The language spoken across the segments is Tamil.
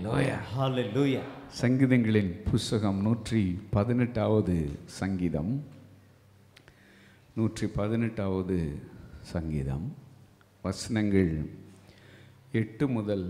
ஹalleluya Hallelujah. சங்கீதங்களின் புஸ்தகம் நூற்றி பதினெட்டாவது சங்கீதம் நூற்றி பதினெட்டாவது சங்கீதம் வசனங்கள் எட்டு முதல்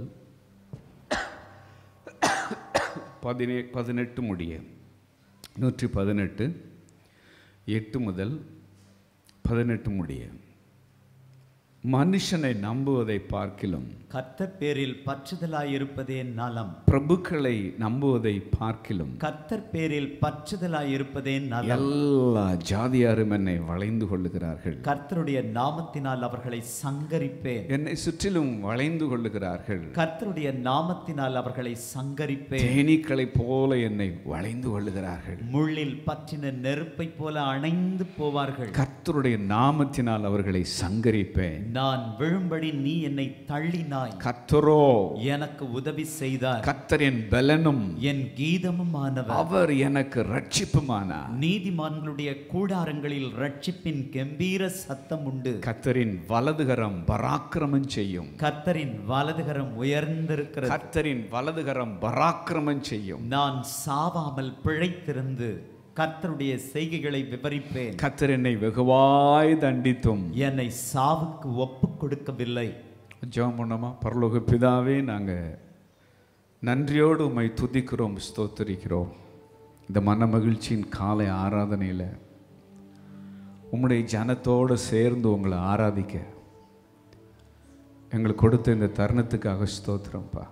பதினே பதினெட்டு முடிய நூற்றி பதினெட்டு எட்டு முதல் பதினெட்டு முடிய மனுஷனை நம்புவதை பார்க்கிலும் கர்த்தர் பேரில் பற்றுதலாயிருப்பதே நலம் பிரபுக்களை நம்புவதை பார்க்கிலும் கர்த்தர் பேரில் பற்றுதலாயிருப்பதே நலம் எல்லா ஜாதியாரும் என்னை வளைந்து கொள்ளுகிறார்கள் கர்த்தருடைய நாமத்தினால் அவர்களை சங்கரிப்பேன் என்னை சுற்றிலும் வளைந்து கொள்ளுகிறார்கள் கர்த்தருடைய நாமத்தினால் அவர்களை சங்கரிப்பேன் தேனீக்களைப் போல என்னை வளைந்து கொள்ளுகிறார்கள் முள்ளில் பற்றின நெருப்பை போல அணைந்து போவார்கள் கர்த்தருடைய நாமத்தினால் அவர்களை சங்கரிப்பேன் நான் விழும்படி நீ என்னை தள்ளினாய் கர்த்தரோ எனக்கு உதவி செய்தார் கர்த்தரின் பலனும் என் கீதமும் ஆனவர் அவர் எனக்கு ரட்சிப்புமானார் நீதிமான்களுடைய கூடாரங்களில் ரட்சிப்பின் கம்பீர சத்தம் உண்டு கர்த்தரின் வலதுகரம் பராக்கிரமம் செய்யும் கர்த்தரின் வலதுகரம் உயர்ந்திருக்கிறது கர்த்தரின் வலதுகரம் பராக்கிரமம் செய்யும் நான் சாவாமல் பிழைத்திருந்து கர்த்தருடைய செய்கைகளை விவரிப்பேன் கர்த்தர் என்னை வெகுவாய் தண்டித்தும் என்னை சாவுக்கு ஒப்பு கொடுக்கவில்லை ஜெபம் பண்ணோமா பரலோக பிதாவே நாங்கள் நன்றியோடு உம்மை துதிக்கிறோம் ஸ்தோத்தரிக்கிறோம் இந்த மன மகிழ்ச்சியின் காலை ஆராதனையில் உம்முடைய ஜனத்தோடு சேர்ந்து உங்களை ஆராதிக்க எங்களுக்கு கொடுத்த இந்த தருணத்துக்காக ஸ்தோத்திரம்ப்பா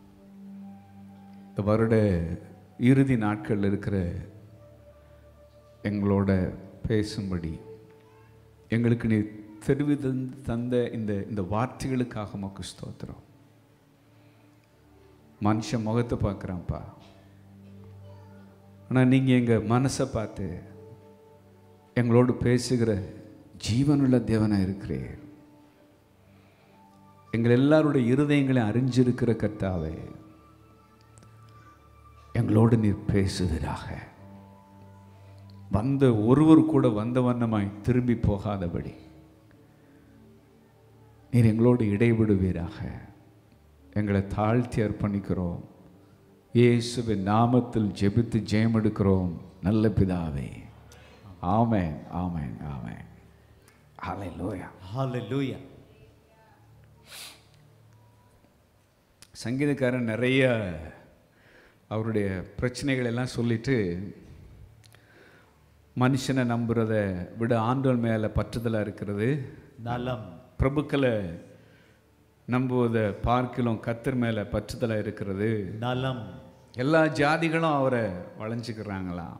இந்த வருட இறுதி நாட்கள் இருக்கிற எங்களோட பேசும்படி எங்களுக்கு நீ தெரிவி தந்த- தந்த இந்த இந்த வார்த்தைகளுக்காக உமக்கு ஸ்தோத்திரம் மனுஷன் முகத்தை பார்க்குறான்ப்பா ஆனால் நீங்கள் எங்கள் மனசை பார்த்து எங்களோடு பேசுகிற ஜீவனுள்ள தேவனாக இருக்கிறீர் எங்கள் எல்லாருடைய இருதயங்களை அறிஞ்சிருக்கிற கர்த்தாவே எங்களோடு நீர் பேசுகிறாக வந்த ஒருவர் கூட வந்த வண்ணமாய் திரும்பி போகாதபடி நீர் எங்களோடு இடைவிடுவீராக எங்களை தாழ்த்தி அர்ப்பணிக்கிறோம் இயேசுவின் நாமத்தில் ஜெபித்து ஜெயம் எடுக்கிறோம் நல்ல பிதாவே ஆமென் ஆமென் ஆமென் ஹalleluya ஹalleluya சங்கீதக்காரன் நிறைய அவருடைய பிரச்சனைகள் எல்லாம் சொல்லிட்டு மனுஷனை நம்புறத விட ஆண்டோல் மேலே பற்றுதலாக இருக்கிறது நலம் பிரபுக்களை நம்புவதை பார்க்கிலும் கத்தர் மேலே பற்றுதலாக இருக்கிறது நலம் எல்லா ஜாதிகளும் அவரை வளைஞ்சுக்கிறாங்களாம்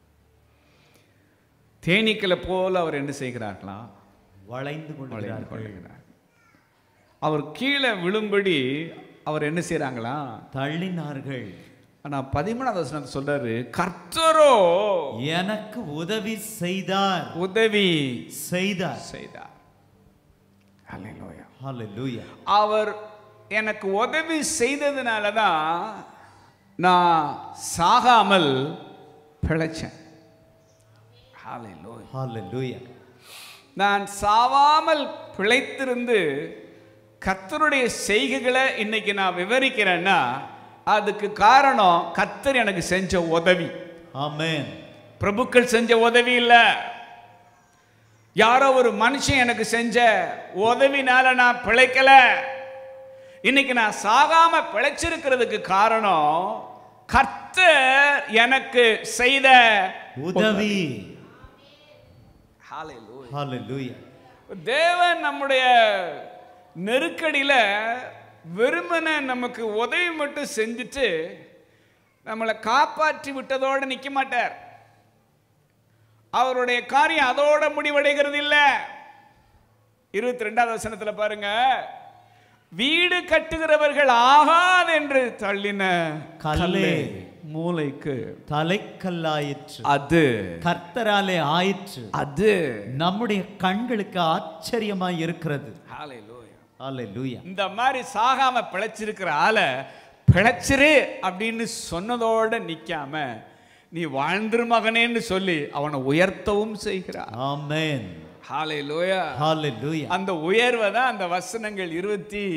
தேனீக்களை போல அவர் என்ன செய்கிறார்களாம் வளைந்து வளைந்து கொள்கிறார்கள் கொள்கிறார் அவர் கீழே விழும்படி அவர் என்ன செய்கிறாங்களாம் தள்ளினார்கள் ஆனா பதிமூணாவது வசனத்தை சொல்றாரு கர்த்தரோ எனக்கு உதவி செய்தார் உதவி செய்தார் செய்தார் அல்லேலூயா ஹalleluya அவர் எனக்கு உதவி செய்ததுனால தான் நான் சாகாமல் பிழைச்சேன் ஹalleluya ஹalleluya நான் சாவாமல் பிழைத்திருந்து கர்த்தருடைய செய்கைகளை இன்னைக்கு நான் விவரிக்கிறேன்னா அதுக்கு காரணம் கர்த்தர் எனக்கு செஞ்ச உதவி ஆமென் பிரபுக்கள் செஞ்ச உதவி இல்லை யாரோ ஒரு மனுஷன் எனக்கு செஞ்ச உதவினால நான் பிழைக்கல இன்னைக்கு நான் சாகாம பிழைச்சிருக்கிறதுக்கு காரணம் கர்த்தர் எனக்கு செய்த உதவி Hallelujah. ஹalleluya தேவன் நம்முடைய நெருக்கடியில வெறுமனே நமக்கு உதவி மட்டும் செஞ்சுட்டு நம்மளை காப்பாற்றி விட்டதோடு நிற்க மாட்டார் அவருடைய காரியம் அதோட முடிவடைகிறது இல்ல இருபத்தி ரெண்டாவது வசனத்துல பாருங்க வீடு கட்டுகிறவர்கள் ஆகாது என்று தள்ளின கல்லே மூளைக்கு தலைக்கல்லாயிற்று அது கர்த்தராலே ஆயிற்று அது நம்முடைய கண்களுக்கு ஆச்சரியமாய் இருக்கிறது Hallelujah. ஹalleluya இந்த மாதிரி சாகாம பிழைச்சிருக்கிற ஆளை பிழைச்சிரு அப்படின்னு சொன்னதோட நிக்காம நீ வாழ்ந்துரு மகனேன்னு சொல்லி அவனை உயர்த்தவும் செய்கிறார் ஆமென் ஹalleluya ஹalleluya அந்த உயர்வை தான் அந்த வசனங்கள் இருபத்தி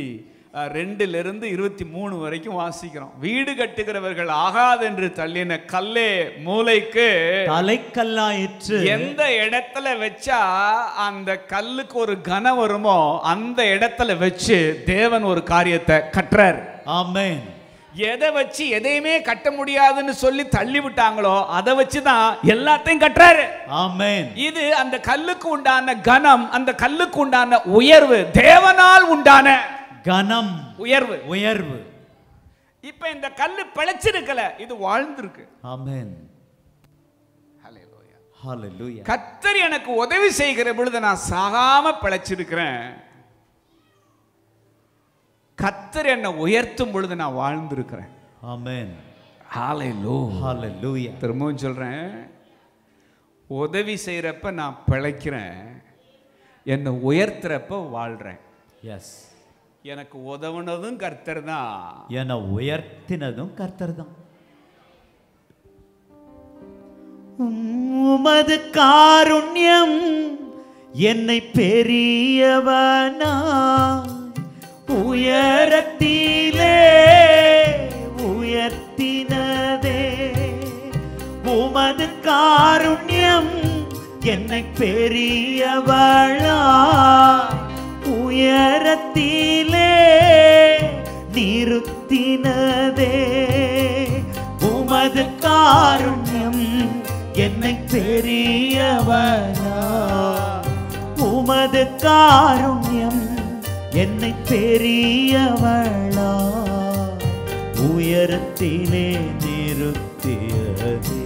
அஹ், ரெண்டிலிருந்து இருபத்தி மூணு வரைக்கும் வாசிக்கிறோம் வீடு கட்டுகிறவர்கள் ஆகாதென்று தள்ளின கல்லே மூளைக்கு தலைக்கல்லாயிற்று எந்த இடத்துல வச்சா அந்த கல்லுக்கு ஒரு கனம் வருமோ அந்த இடத்துல வச்சு தேவன் ஒரு காரியத்தை கட்டுறார் ஆமென் எதை வச்சு எதையுமே கட்ட முடியாதுன்னு சொல்லி தள்ளி விட்டாங்களோ அதை வச்சு தான் எல்லாத்தையும் கட்டுறாரு ஆமென் இது அந்த கல்லுக்கு உண்டான கனம் அந்த கல்லுக்கு உண்டான உயர்வு தேவனால் உண்டான கனம் உயர்வு உயர்வு இப்ப இந்த கல்லு பிழைச்சிருக்கல இது வாழ்ந்திருக்கு ஆமென் ஹalleluya கத்தர் எனக்கு உதவி செய்கிற பொழுது நான் சாகாம பிழைச்சிருக்கிறேன் கத்தர் என்னை உயர்த்தும் பொழுது நான் வாழ்ந்திருக்கிறேன் ஆமென் ஹalleluya ஹalleluya திரும்பவும் சொல்றேன் உதவி செய்யறப்ப நான் பிழைக்கிறேன் என்னை உயர்த்துறப்ப வாழ்றேன் எஸ் எனக்கு உதவுனதும் கர்த்தர் தான் என உயர்த்தினதும் கர்த்தர் தான் உமது காருண்யம் என்னை பெரியவனா உயரத்திலே உயர்த்தினதே உமது காருண்யம் என்னை பெரியவளா உயரத்திலே நிறுத்தினதே உமது காருண்யம் என்னை பெரியவனா உமது காருண்யம் என்னை பெரியவளா உயரத்திலே நிறுத்தியதே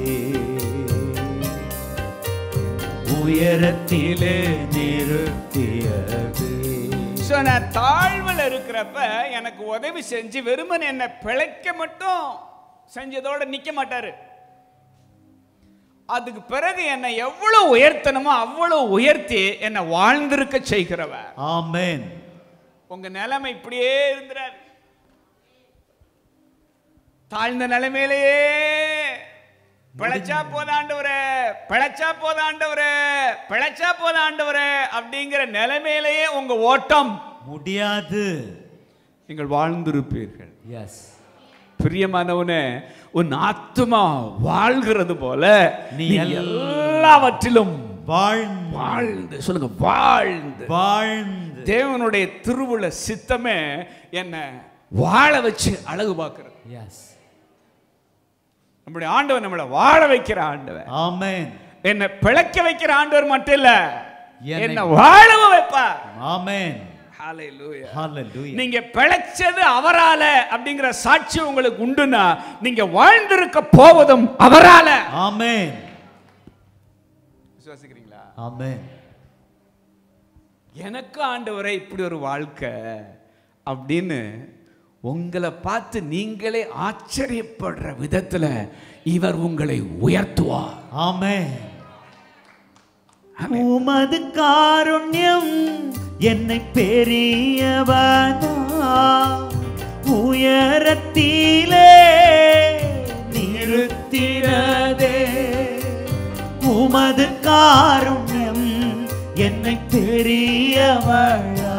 உயரத்திலே நிறுத்தியதே ஸோ நான் தாழ்வில் இருக்கிறப்ப எனக்கு உதவி செஞ்சு வெறுமன் என்னை பிழைக்க மட்டும் செஞ்சதோட நிக்க மாட்டாரு அதுக்கு பிறகு என்னை எவ்வளவு உயர்த்தணுமோ அவ்வளவு உயர்த்தி என்னை வாழ்ந்திருக்க செய்கிறவர் ஆமென் உங்க நிலைமை இப்படியே இருந்துறாரு தாழ்ந்த நிலைமையிலேயே பிழைச்சா போதாண்டவரே பிழைச்சா போதாண்டவரே பிழைச்சா போதாண்டவரே அப்படிங்கிற நிலைமையிலேயே உங்க ஓட்டம் முடியாது நீங்கள் வாழ்ந்திருப்பீர்கள் எஸ் பிரியமானவனே உன் ஆத்துமா வாழ்கிறது போல நீ நீ எல்- எல்லாவற்றிலும் வாழ்ந்து வாழ்ந்து சொல்லுங்க வாழ்ந்து வாழ்ந்து தேவனுடைய திருவுள்ள சித்தமே என்ன வாழ வச்சு அழகு பார்க்கிறது எஸ் நம்முடைய ஆண்டவர் நம்மளை வாழ வைக்கிற ஆண்டவர் ஆமென் என்ன பிழைக்க வைக்கிற ஆண்டவர் மட்டும் இல்ல என்னை- என்ன வாழவும் வைப்பார் ஆமென் ஹalleluya ஹalleluya நீங்க பிழைச்சது அவரால அப்படிங்கிற சாட்சி உங்களுக்கு உண்டுனா நீங்க வாழ்ந்திருக்க போவதும் அவரால ஆமென் விசுவாசிக்கிறீங்களா ஆமென் எனக்கு ஆண்டவரே இப்படி ஒரு வாழ்க்கை அப்படின்னு உங்களை பார்த்து நீங்களே ஆச்சரியப்படுற விதத்துல இவர் உங்களை உயர்த்துவார் ஆமென் உமது காருண்யம் என்னை பெரியவனா உயரத்திலே நிறுத்தினதே உமது காருண்யம் என்னை பெரியவளா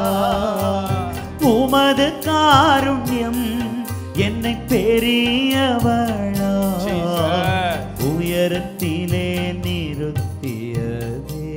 உமது காருண்யம் என்னை பெரியவளா Jesus. உயரத்திலே நிறுத்தியதே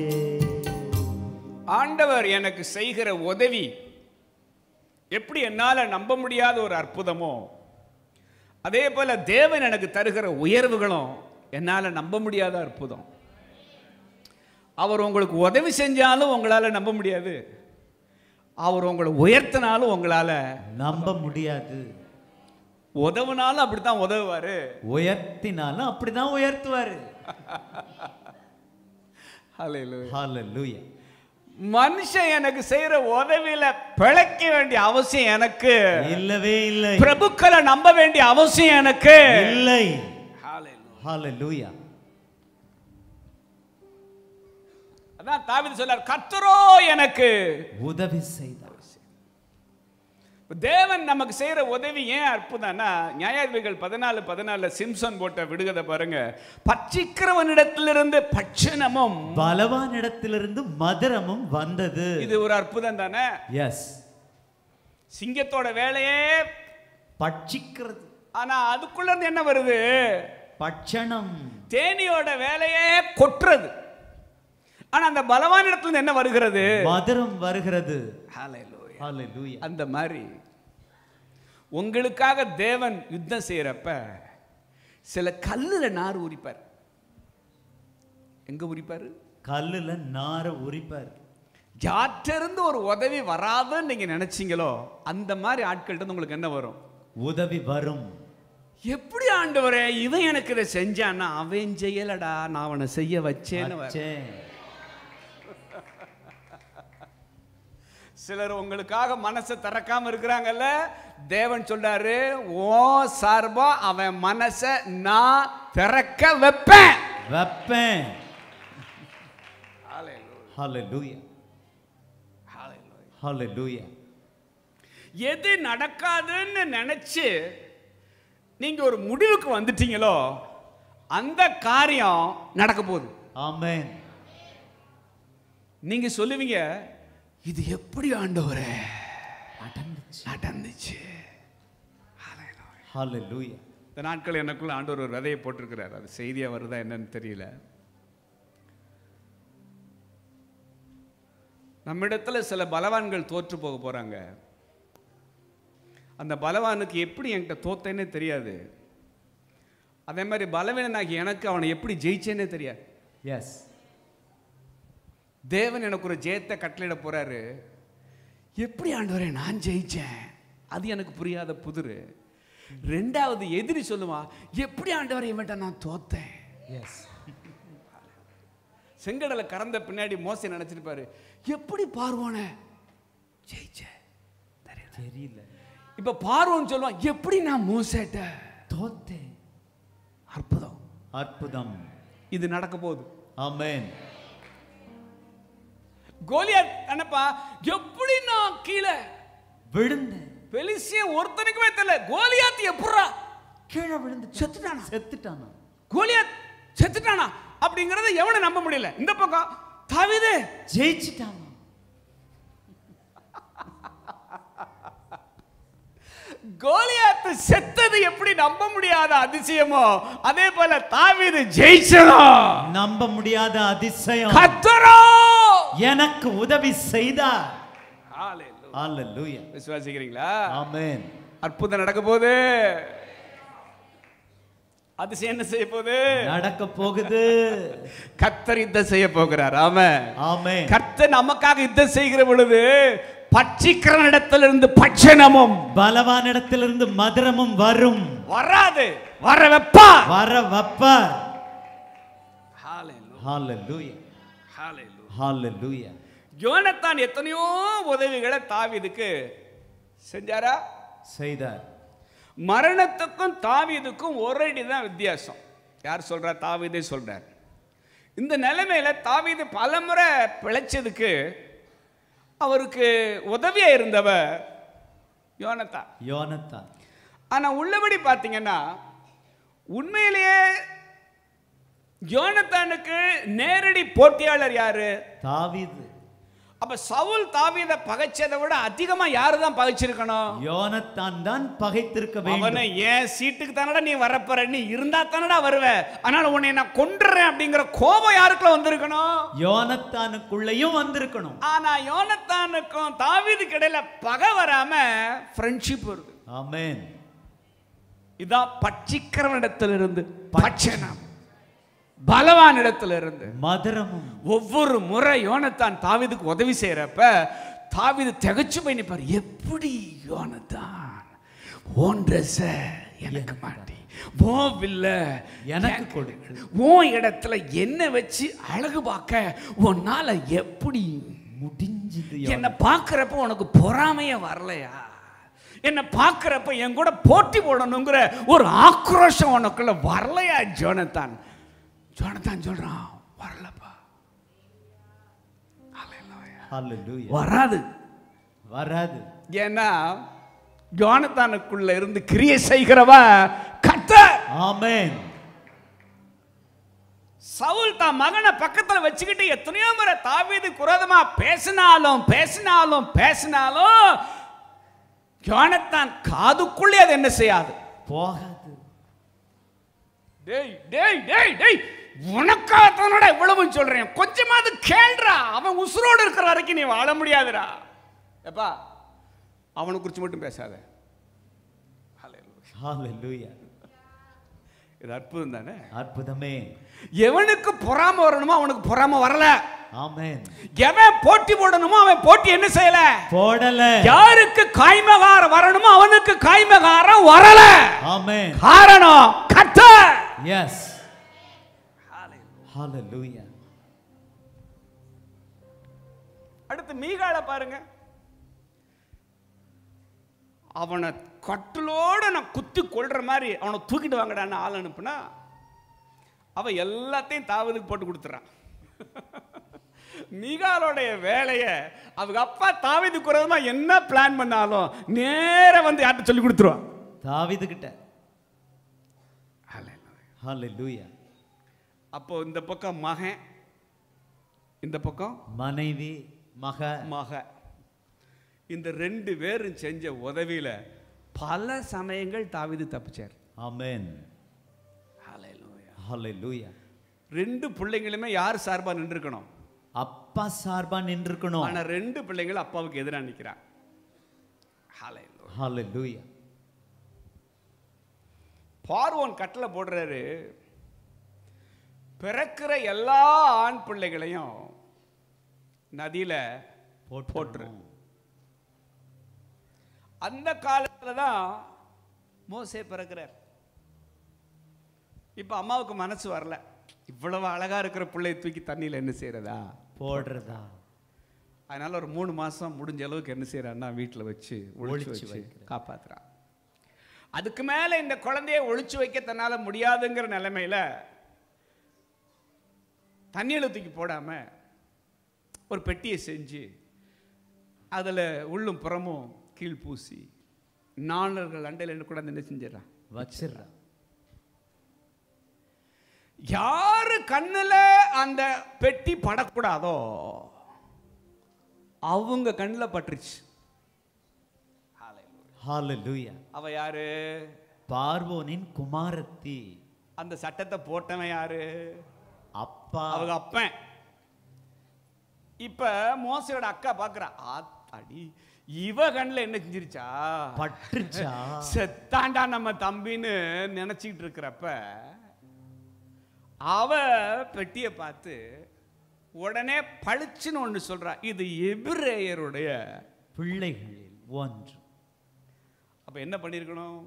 ஆண்டவர் எனக்கு செய்கிற உதவி எப்படி என்னால நம்ப முடியாத ஒரு அற்புதமோ அதே போல தேவன் எனக்கு தருகிற உயர்வுகளும் என்னால நம்ப முடியாத அற்புதம் அவர் உங்களுக்கு உதவி செஞ்சாலும் உங்களால நம்ப முடியாது அவர் உங்களை உயர்த்தினாலும் உங்களால நம்ப முடியாது உதவுனாலும் அப்படித்தான் உதவுவாரு உயர்த்தினாலும் அப்படிதான் உயர்த்துவாரு Hallelujah. ஹalleluya மனுஷன் எனக்கு செய்யற உதவியில பிழைக்க வேண்டிய அவசியம் எனக்கு இல்லவே இல்லை பிரபுக்களை நம்ப வேண்டிய அவசியம் எனக்கு இல்லை Hallelujah. ஹalleluya அதான் தாவீது சொல்லார் கர்த்தரோ எனக்கு உதவி செய்தார் தேவன் நமக்கு செய்யற உதவி ஏன் அற்புதம்னா நியாயாதிபதிகள் பதினாலு பதினாலுல சிம்சன் போட்ட விடுகதை பாருங்க பட்சிக்கிறவனிடத்திலிருந்து பட்சணமும் பலவானிடத்திலிருந்து மதுரமும் வந்தது இது ஒரு அற்புதம் தானே எஸ் சிங்கத்தோட வேலையே பட்சிக்கிறது ஆனா அதுக்குள்ள இருந்து என்ன வருது பட்சணம் தேனியோட வேலையே கொட்டுறது ஆனா அந்த பலவான் இடத்துல இருந்து என்ன வருகிறது மதுரம் வருகிறது Hallelujah. ஹalleluya அந்த மாதிரி உங்களுக்காக தேவன் யுத்தம் செய்யறப்ப சில கல்லுல நார் உரிப்பார் எங்க உரிப்பாரு கல்லுல நார உரிப்பார் யாற்றிருந்து ஒரு உதவி வராதுன்னு நீங்க நினைச்சீங்களோ அந்த மாதிரி ஆட்கள்கிட்ட இருந்து உங்களுக்கு என்ன வரும் உதவி வரும் எப்படி ஆண்டவரே இவன் எனக்கு இதை செஞ்சான்னா அவன் செய்யலடா நான் அவனை செய்ய வச்சேன்னு வரும். அச்சே. சிலர் உங்களுக்காக மனசை திறக்காம இருக்கிறாங்கல்ல தேவன் சொல்றாரு ஓ சார்பா அவன் மனசை நான் திறக்க வைப்பேன் வைப்பேன் ஹalleluya ஹalleluya எது நடக்காதுன்னு நினைச்சு நீங்க ஒரு முடிவுக்கு வந்துட்டீங்களோ அந்த காரியம் நடக்க போகுது ஆமென் நீங்க சொல்லுவீங்க இது எப்படி ஆண்டவரே நடந்துச்சு நடந்துச்சு ஹalleluya இந்த நாட்கள் எனக்குள்ள ஆண்டவர் ஒரு விதையை போட்டிருக்கிறார் அது செய்தியா வருதா என்னன்னு தெரியல நம்மிடத்துல சில பலவான்கள் தோற்று போக போறாங்க அந்த பலவானுக்கு எப்படி என்கிட்ட தோத்தேன்னே தெரியாது அதே மாதிரி பலவீனனாகி எனக்கு அவனை எப்படி ஜெயிச்சேன்னே தெரியாது எஸ் தேவன் எனக்கு ஒரு ஜெயத்தை கட்டளையிட போறாரு எப்படி ஆண்டவரே நான் ஜெயிச்சேன் அது எனக்கு புரியாத புதிரு ரெண்டாவது எதிரி சொல்லுவான் எப்படி ஆண்டவரை இவன்ட்ட நான் தோத்தேன் எஸ் செங்கடலை கறந்த பின்னாடி மோசை நினைச்சிருப்பாரு எப்படி பார்வோன ஜெயிச்சேன் தெரியல. தெரியல இப்ப பார்வோன்னு சொல்லுவான் எப்படி நான் மூசேட்ட தோத்தேன் அற்புதம் அற்புதம் இது நடக்க போகுது ஆமென் கோலியாத் என்னப்பா எப்படி நான் கீழே விழுந்தேன் பெலிசியன் ஒருத்தனுக்குமே தெரியல கோலியாத் எப்படா கீழே விழுந்து செத்துட்டானா செத்துட்டானா கோலியாத் செத்துட்டானா அப்படிங்கறத எவனை நம்ப முடியல இந்த பக்கம் தாவீது ஜெயிச்சிட்டானா கோலியாத் செத்தது எப்படி நம்ப முடியாத அதிசயமோ அதே போல தாவீது ஜெயிச்சதும் நம்ப முடியாத அதிசயம் கத்தரோ எனக்கு உதவி செய்தார் ஹalleluya விசுவாசிக்கிறீங்களா ஆமென் அற்புதம் நடக்க போகுது அதிசயம் என்ன செய்ய போகுது நடக்க போகுது கத்தர் யுத்தம் செய்ய போகிறார் ஆமென் ஆமென் கர்த்தர் நமக்காக யுத்தம் செய்கிற பொழுது பட்சிக்கிற இடத்திலிருந்து பட்சணமும் பலவானிடத்திலிருந்து மதுரமும் வரும் வராது வர வைப்பா வர வப்பார் ஹalleluya ஹalleluya யோனத்தான் எத்தனையோ உதவிகளை தாவீதுக்கு செஞ்சாரா செய்தார் மரணத்துக்கும் தாவீதுக்கும் ஒரு அடி தான் வித்தியாசம் யார் சொல்றா தாவீதே சொல்றார் இந்த நிலைமையில தாவீது பலமுறை பிழைச்சதுக்கு அவருக்கு உதவியா இருந்தவ யோனத்தான் யோனத்தான் ஆனா உள்ளபடி பார்த்தீங்கன்னா உண்மையிலேயே யோனத்தானுக்கு நேரடி போட்டியாளர் யாரு தாவீது அப்ப சவுல் தாவீதை பகைச்சதை விட அதிகமா யாரு தான் பகைச்சிருக்கணும் யோனத்தான் தான் பகைத்திருக்க வேண்டும் அவனை ஏன் சீட்டுக்கு தானடா நீ வரப்போற நீ இருந்தா தானடா வருவ அதனால உன்னை நான் கொன்றுறேன் அப்படிங்கிற கோபம் யாருக்குள்ள வந்திருக்கணும் யோனத்தானுக்குள்ளேயும் வந்திருக்கணும் ஆனா யோனத்தானுக்கும் தாவீதுக்கு இடையில பகை வராம ஃப்ரெண்ட்ஷிப் வருது ஆமென் இதான் பட்சிக்கிறவனிடத்திலிருந்து பட்சணம் பலவான் இடத்திலிருந்து மதுரமும் ஒவ்வொரு முறை யோனத்தான் தாவீதுக்கு உதவி செய்யறப்ப தாவீது திகைச்சு போய் நிப்பார் எப்படி யோனத்தான் ஓன் ட்ரெஸ் எனக்கு மாட்டி ஓ வில்ல எனக்கு எனக்கு கொடு. உன் இடத்துல என்ன வச்சு அழகு பார்க்க உன்னால எப்படி முடிஞ்சது என்னை பார்க்கறப்ப உனக்கு பொறாமையே வரலையா என்னை பார்க்கறப்ப என் கூட போட்டி போடணுங்கிற ஒரு ஆக்ரோஷம் உனக்குள்ள வரலையா ஜோனத்தான் ஜோனத்தான் சொல்றான் வரலப்பா Hallelujah. ஹalleluya வராது வராது ஏன்னா ஜோனத்தானுக்குள்ள இருந்து கிரியை செய்கிறவ கர்த்தர் ஆமென் சவுல் தான் மகனை பக்கத்துல வச்சுக்கிட்டு எத்தனையோ முறை தாவீது குரோதமா பேசினாலும் பேசினாலும் பேசினாலும் யோனத்தான் காதுக்குள்ளே அது என்ன செய்யாது போகாது டேய் டேய் டேய் டேய் உனக்காகத்தானடா இவ்வளவு சொல்றேன் கொஞ்சமாவது கேள்றா அவன் உசுரோடு இருக்கிற வரைக்கும் நீ வாழ முடியாதுடா எப்பா அவனை குறித்து மட்டும் பேசாத Hallelujah. ஹalleluya இது அற்புதம் தானே அற்புதமே எவனுக்கு பொறாம வரணுமோ அவனுக்கு பொறாம வரல ஆமென் எவன் போட்டி போடணுமோ அவன் போட்டி என்ன செய்யல போடல யாருக்கு காய்மகாரம் வரணுமோ அவனுக்கு காய்மகாரம் வரல ஆமென் காரணம் கத்த எஸ் ஹalleluya அடுத்து மீகால பாருங்க அவனை கட்டிலோட நான் குத்தி கொள்ற மாதிரி அவனை தூக்கிட்டு வாங்கடான்னு ஆள் அனுப்புனா அவன் எல்லாத்தையும் தாவதுக்கு போட்டு கொடுத்துறான் மீகாலோடைய வேலையை அவங்க அப்பா தாவீது குறதுமா என்ன பிளான் பண்ணாலும் நேர வந்து யார்கிட்ட சொல்லி கொடுத்துருவான் தாவீது கிட்ட ஹalleluya அப்போ இந்த பக்கம் மகன் இந்த பக்கம் மனைவி மக மக இந்த ரெண்டு பேரும் செஞ்ச உதவியில பல சமயங்கள் தாவீது தப்பிச்சார் ஆமென் ஹalleluya ரெண்டு பிள்ளைங்களுமே யார் சார்பா நின்றுக்கணும் அப்பா சார்பா நின்றுக்கணும் ஆனா ரெண்டு பிள்ளைங்களும் அப்பாவுக்கு எதிராக நிற்கிறான் ஹalleluya பார்வோன் கட்டளை போடுறாரு பிறக்கிற எல்லா ஆண் பிள்ளைகளையும் நதியில போட்டுரு அந்த காலத்துல தான் மோசே பிறக்கிறார் இப்ப அம்மாவுக்கு மனசு வரல இவ்வளவு அழகா இருக்கிற பிள்ளையை தூக்கி தண்ணியில என்ன செய்யறதா போடுறதா அதனால ஒரு மூணு மாசம் முடிஞ்ச அளவுக்கு என்ன செய்யறான்னா வீட்டுல வச்சு ஒளிச்சு ஒளிச்சு வச்சு வைக்கிறார். காப்பாத்துறான் அதுக்கு மேல இந்த குழந்தைய ஒளிச்சு வைக்க தன்னால முடியாதுங்கிற நிலைமையில தண்ணியில தூக்கி போடாம ஒரு பெட்டியை செஞ்சு அதுல உள்ளும் புறமும் கீழ் பூசி நாணர்கள் அண்டையில் கூட என்ன செஞ்சிடறான் வச்சிடுறா யாரு கண்ணுல அந்த பெட்டி படக்கூடாதோ அவங்க கண்ணுல பட்டுருச்சு ஹalleluya அவ யாரு பார்வோனின் குமாரத்தி அந்த சட்டத்தை போட்டவன் யாரு அப்பா அவங்க அப்பன் இப்ப மோசையோட அக்கா பாக்குறா ஆத்தாடி இவ கண்ணுல என்ன செஞ்சிருச்சா பட்டுச்சா செத்தாண்டா நம்ம தம்பின்னு நினைச்சிட்டு இருக்கிறப்ப அவ பெட்டியை பார்த்து உடனே பளிச்சுன்னு ஒன்று சொல்றா இது எபிரேயருடைய பிள்ளைகளில் ஒன்று அப்ப என்ன பண்ணியிருக்கணும்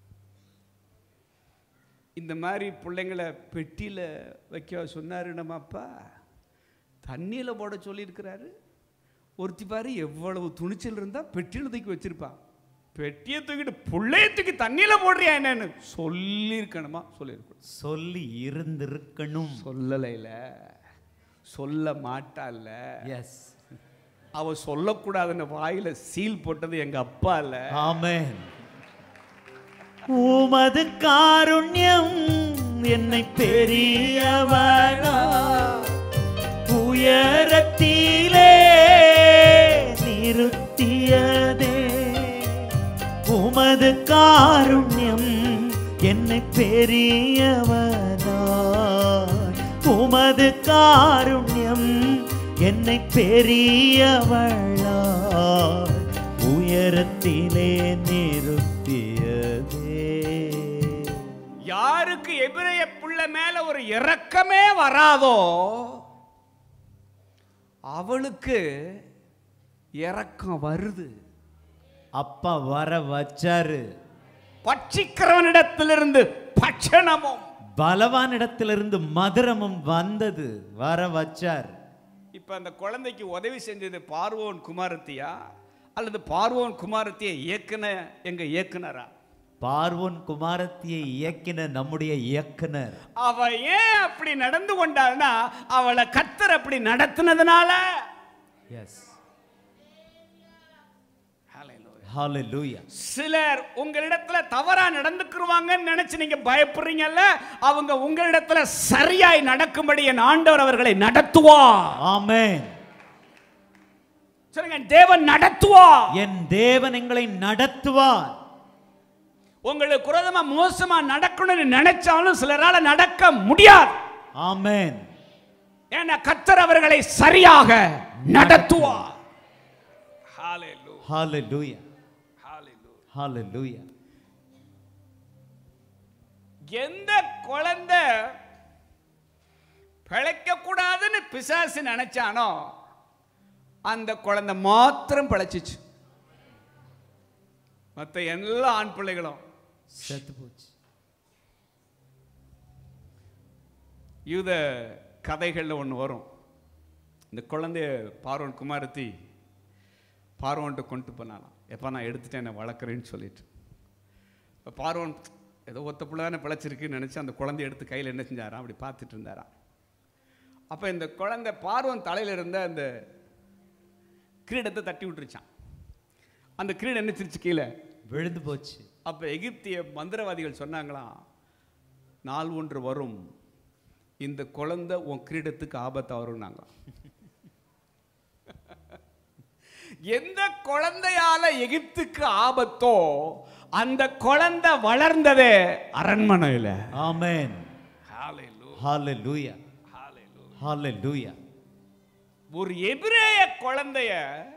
இந்த மாதிரி பிள்ளைங்களை பெட்டியில வைக்க சொன்னாரு நம்ம அப்பா தண்ணியில போட சொல்லியிருக்கிறாரு ஒருத்தி பாரு எவ்வளவு துணிச்சல் இருந்தா பெட்டியில தூக்கி வச்சிருப்பா பெட்டியை தூக்கிட்டு பிள்ளைய தூக்கி தண்ணியில போடுறியா என்னன்னு சொல்லியிருக்கணுமா சொல்லியிருக்கணும் சொல்லி இருந்திருக்கணும் சொல்லலைல சொல்ல மாட்டால்ல எஸ் அவ சொல்லக்கூடாதுன்னு வாயில சீல் போட்டது எங்க அப்பா இல்ல ஆமென் உமது காருண்யம் என்னை பெரியவனா உயரத்திலே நிறுத்தியதே உமது காருண்யம் என்னை பெரியவனா உமது காருண்யம் என்னை பெரியவளா உயரத்திலே நிறுத்தியதே யாருக்கு எபிரேய புள்ள மேல ஒரு இரக்கமே வராதோ அவளுக்கு இரக்கம் வருது அப்பா வர வச்சாரு பட்சிக்கிறவனிடத்திலிருந்து பட்சணமும் பலவானிடத்திலிருந்து மதுரமும் வந்தது வர வச்சார் இப்ப அந்த குழந்தைக்கு உதவி செஞ்சது பார்வோன் குமாரத்தியா அல்லது பார்வோன் குமாரத்தியை இயக்குன எங்க இயக்குனரா பார்வோன் குமாரத்தியை இயக்கின நம்முடைய இயக்குனர் அவ ஏன் அப்படி நடந்து கொண்டாள்னா அவளை கத்தர் அப்படி நடத்துனதுனால எஸ் ஹalleluya சிலர் உங்களிடத்துல தவறா நடந்துக்குருவாங்கன்னு நினைச்சு நீங்க பயப்படுறீங்கல்ல அவங்க உங்களிடத்துல சரியாய் நடக்கும்படி என் ஆண்டவர் அவர்களை நடத்துவார் ஆமென் சொல்லுங்க தேவன் நடத்துவார் என் தேவன் எங்களை நடத்துவார் உங்களுக்கு குரதமா மோசமா நடக்கணும்னு நினைச்சாலும் சிலரால நடக்க முடியாது ஆமென் ஏன்னா கத்தர் அவர்களை சரியாக நடத்துவார் Hallelujah. ஹalleluya Hallelujah. ஹalleluya எந்த குழந்தை பிழைக்க கூடாதுன்னு பிசாசு நினைச்சானோ அந்த குழந்தை மாத்திரம் பிழைச்சிச்சு மற்ற எல்லா ஆண் பிள்ளைகளும் செத்து போச்சு யூத கதைகளில் ஒன்று வரும் இந்த குழந்தைய பார்வன் குமாரத்தி பார்வன்ட்ட கொண்டு போனாலாம் எப்போ நான் எடுத்துட்டேன் என்னை வளர்க்குறேன்னு சொல்லிட்டு இப்போ பார்வன் ஏதோ ஒத்த பிள்ளை தானே பிழைச்சிருக்குன்னு நினச்சி அந்த குழந்தைய எடுத்து கையில் என்ன செஞ்சாராம் அப்படி பார்த்துட்டு இருந்தாராம் அப்போ இந்த குழந்தை பார்வன் தலையில் இருந்த அந்த கிரீடத்தை தட்டி விட்டுருச்சான் அந்த கிரீடம் என்ன சிரிச்சு கீழே விழுந்து போச்சு அப்போ எகிப்திய மந்திரவாதிகள் சொன்னாங்களாம் நாள் ஒன்று வரும் இந்த குழந்தை உன் கிரீடத்துக்கு ஆபத்தா வரும்னாங்க எந்த குழந்தையால எகிப்துக்கு ஆபத்தோ அந்த குழந்தை வளர்ந்ததே அரண்மனையில ஆமென் ஹalleluya ஹalleluya ஒரு எபிரேய குழந்தைய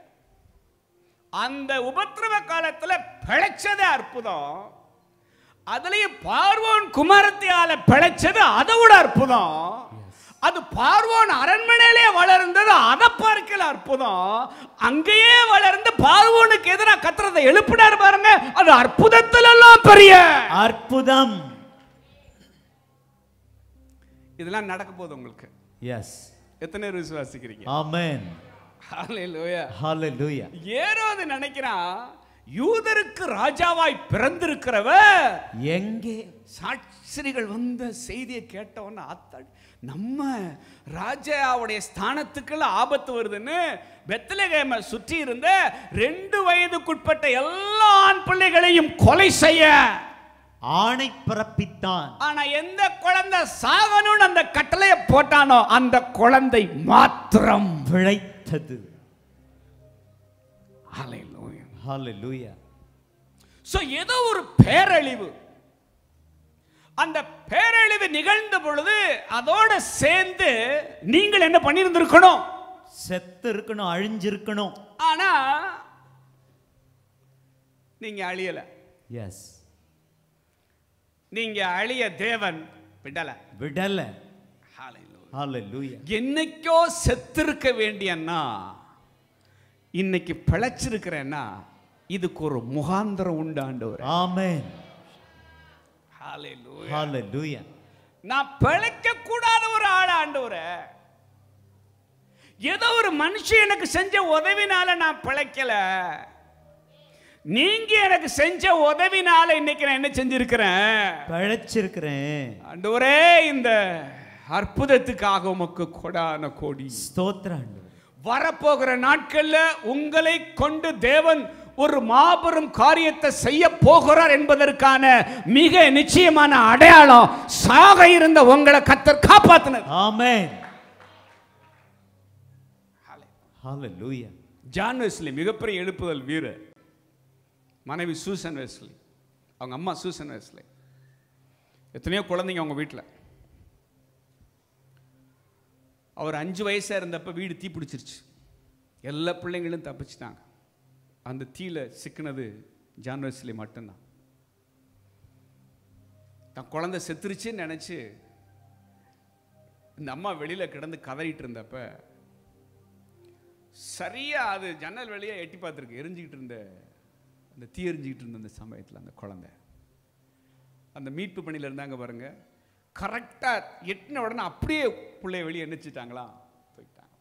அந்த உபத்திரவ காலத்துல பிழைச்சது அற்புதம் அதுலயும் பார்வோன் குமாரத்தியால பிழைச்சது அதை விட அற்புதம் அது பார்வோன் அரண்மனையிலே வளர்ந்தது அதை பார்க்கல அற்புதம் அங்கேயே வளர்ந்து பார்வோனுக்கு எதிராக கத்துறதை எழுப்பினார் பாருங்க அது அற்புதத்துல எல்லாம் பெரிய அற்புதம் இதெல்லாம் நடக்க போகுது உங்களுக்கு எஸ் எத்தனை பேர் விசுவாசிக்கிறீங்க ஆமென் ஹalleluya ஹalleluya ஏரோது நினைக்கிறான் யூதருக்கு ராஜாவாய் பிறந்திருக்கிறவர் எங்கே சாட்சிகள் வந்த செய்தியை கேட்டவன ஆத்தாடி நம்ம ராஜாவுடைய ஸ்தானத்துக்குள்ள ஆபத்து வருதுன்னு பெத்தலகேம சுற்றி இருந்த ரெண்டு வயதுக்குட்பட்ட எல்லா ஆண் பிள்ளைகளையும் கொலை செய்ய ஆணை பிறப்பித்தான் ஆனா எந்த குழந்தை சாகணும்னு அந்த கட்டளையை போட்டானோ அந்த குழந்தை மாத்திரம் பிழைத்தது Hallelujah. ஹalleluya சோ ஏதோ ஒரு பேரழிவு அந்த பேரழிவு நிகழ்ந்த பொழுது அதோட சேர்ந்து நீங்கள் என்ன பண்ணியிருந்திருக்கணும் செத்து இருக்கணும் அழிஞ்சிருக்கணும் ஆனா நீங்க அழியல எஸ் நீங்க அழிய தேவன் விடல விடல Hallelujah. ஹalleluya என்னைக்கோ செத்திருக்க வேண்டியன்னா இன்னைக்கு பிழைச்சிருக்கிறேன்னா இதுக்கு ஒரு முகாந்திரம் உண்டு ஆண்டவர் ஆமென் Hallelujah. ஹalleluya நான் பிழைக்க கூடாத ஒரு ஆள் ஆண்டவரே ஏதோ ஒரு மனுஷன் எனக்கு செஞ்ச உதவினால நான் பிழைக்கல நீங்க எனக்கு செஞ்ச உதவினால இன்னைக்கு நான் என்ன செஞ்சிருக்கிறேன் பிழைச்சிருக்கிறேன் ஆண்டவரே இந்த அற்புதத்துக்காக உமக்கு கொடான கோடி ஸ்தோத்திரம் ஆண்டவரே. வரப்போகிற நாட்கள்ல உங்களை கொண்டு தேவன் ஒரு மாபெரும் காரியத்தை செய்ய போகிறார் என்பதற்கான மிக நிச்சயமான அடையாளம் சாக இருந்த உங்களை கத்தர் காப்பாத்தினது ஆமென் ஹalleluya ஜான் வெஸ்லி மிகப்பெரிய எழுப்புதல் வீரர் மனைவி சூசன் வெஸ்லி அவங்க அம்மா சூசன் வெஸ்லி எத்தனையோ குழந்தைங்க அவங்க வீட்டில் அவர் அஞ்சு வயசா இருந்தப்ப வீடு தீ பிடிச்சிருச்சு எல்லா பிள்ளைங்களும் தப்பிச்சிட்டாங்க அந்த தீயில சிக்கினது ஜான் வெஸ்லி மட்டும்தான் தன் குழந்தை செத்துருச்சுன்னு நினைச்சு இந்த அம்மா வெளியில கிடந்து கதறிட்டு இருந்தப்ப சரியா அது ஜன்னல் வழியா எட்டி பார்த்துருக்கு எரிஞ்சுக்கிட்டு இருந்த அந்த தீ எரிஞ்சுக்கிட்டு இருந்த அந்த சமயத்தில் அந்த குழந்தை அந்த மீட்பு பணியில் இருந்தாங்க பாருங்க கரெக்டாக எட்டின உடனே அப்படியே பிள்ளைய வெளியே எண்ணிச்சிட்டாங்களா போயிட்டாங்க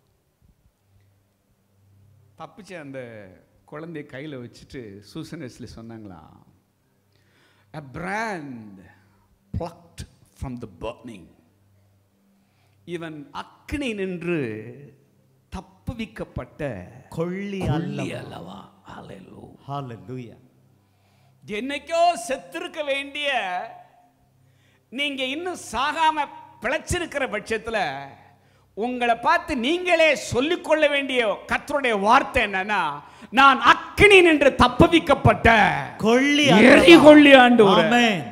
தப்பிச்சு அந்த குழந்தைய கையில் வச்சுட்டு சூசன் வெஸ்லி சொன்னாங்களாம் a brand plucked from the burning இவன் அக்கினி நின்று தப்புவிக்கப்பட்ட கொள்ளி கொள்ளி அல்லவா அல்லவா Hallelujah. ஹalleluya என்னைக்கோ செத்திருக்க வேண்டிய நீங்க இன்னும் சாகாம பிழைச்சிருக்கிற பட்சத்துல உங்களை பார்த்து நீங்களே சொல்லிக்கொள்ள வேண்டிய கர்த்தருடைய வார்த்தை என்னன்னா நான் அக்கினி நின்று தப்புவிக்கப்பட்ட கொள்ளி எரி கொள்ளி ஆண்டவரே. ஆமென்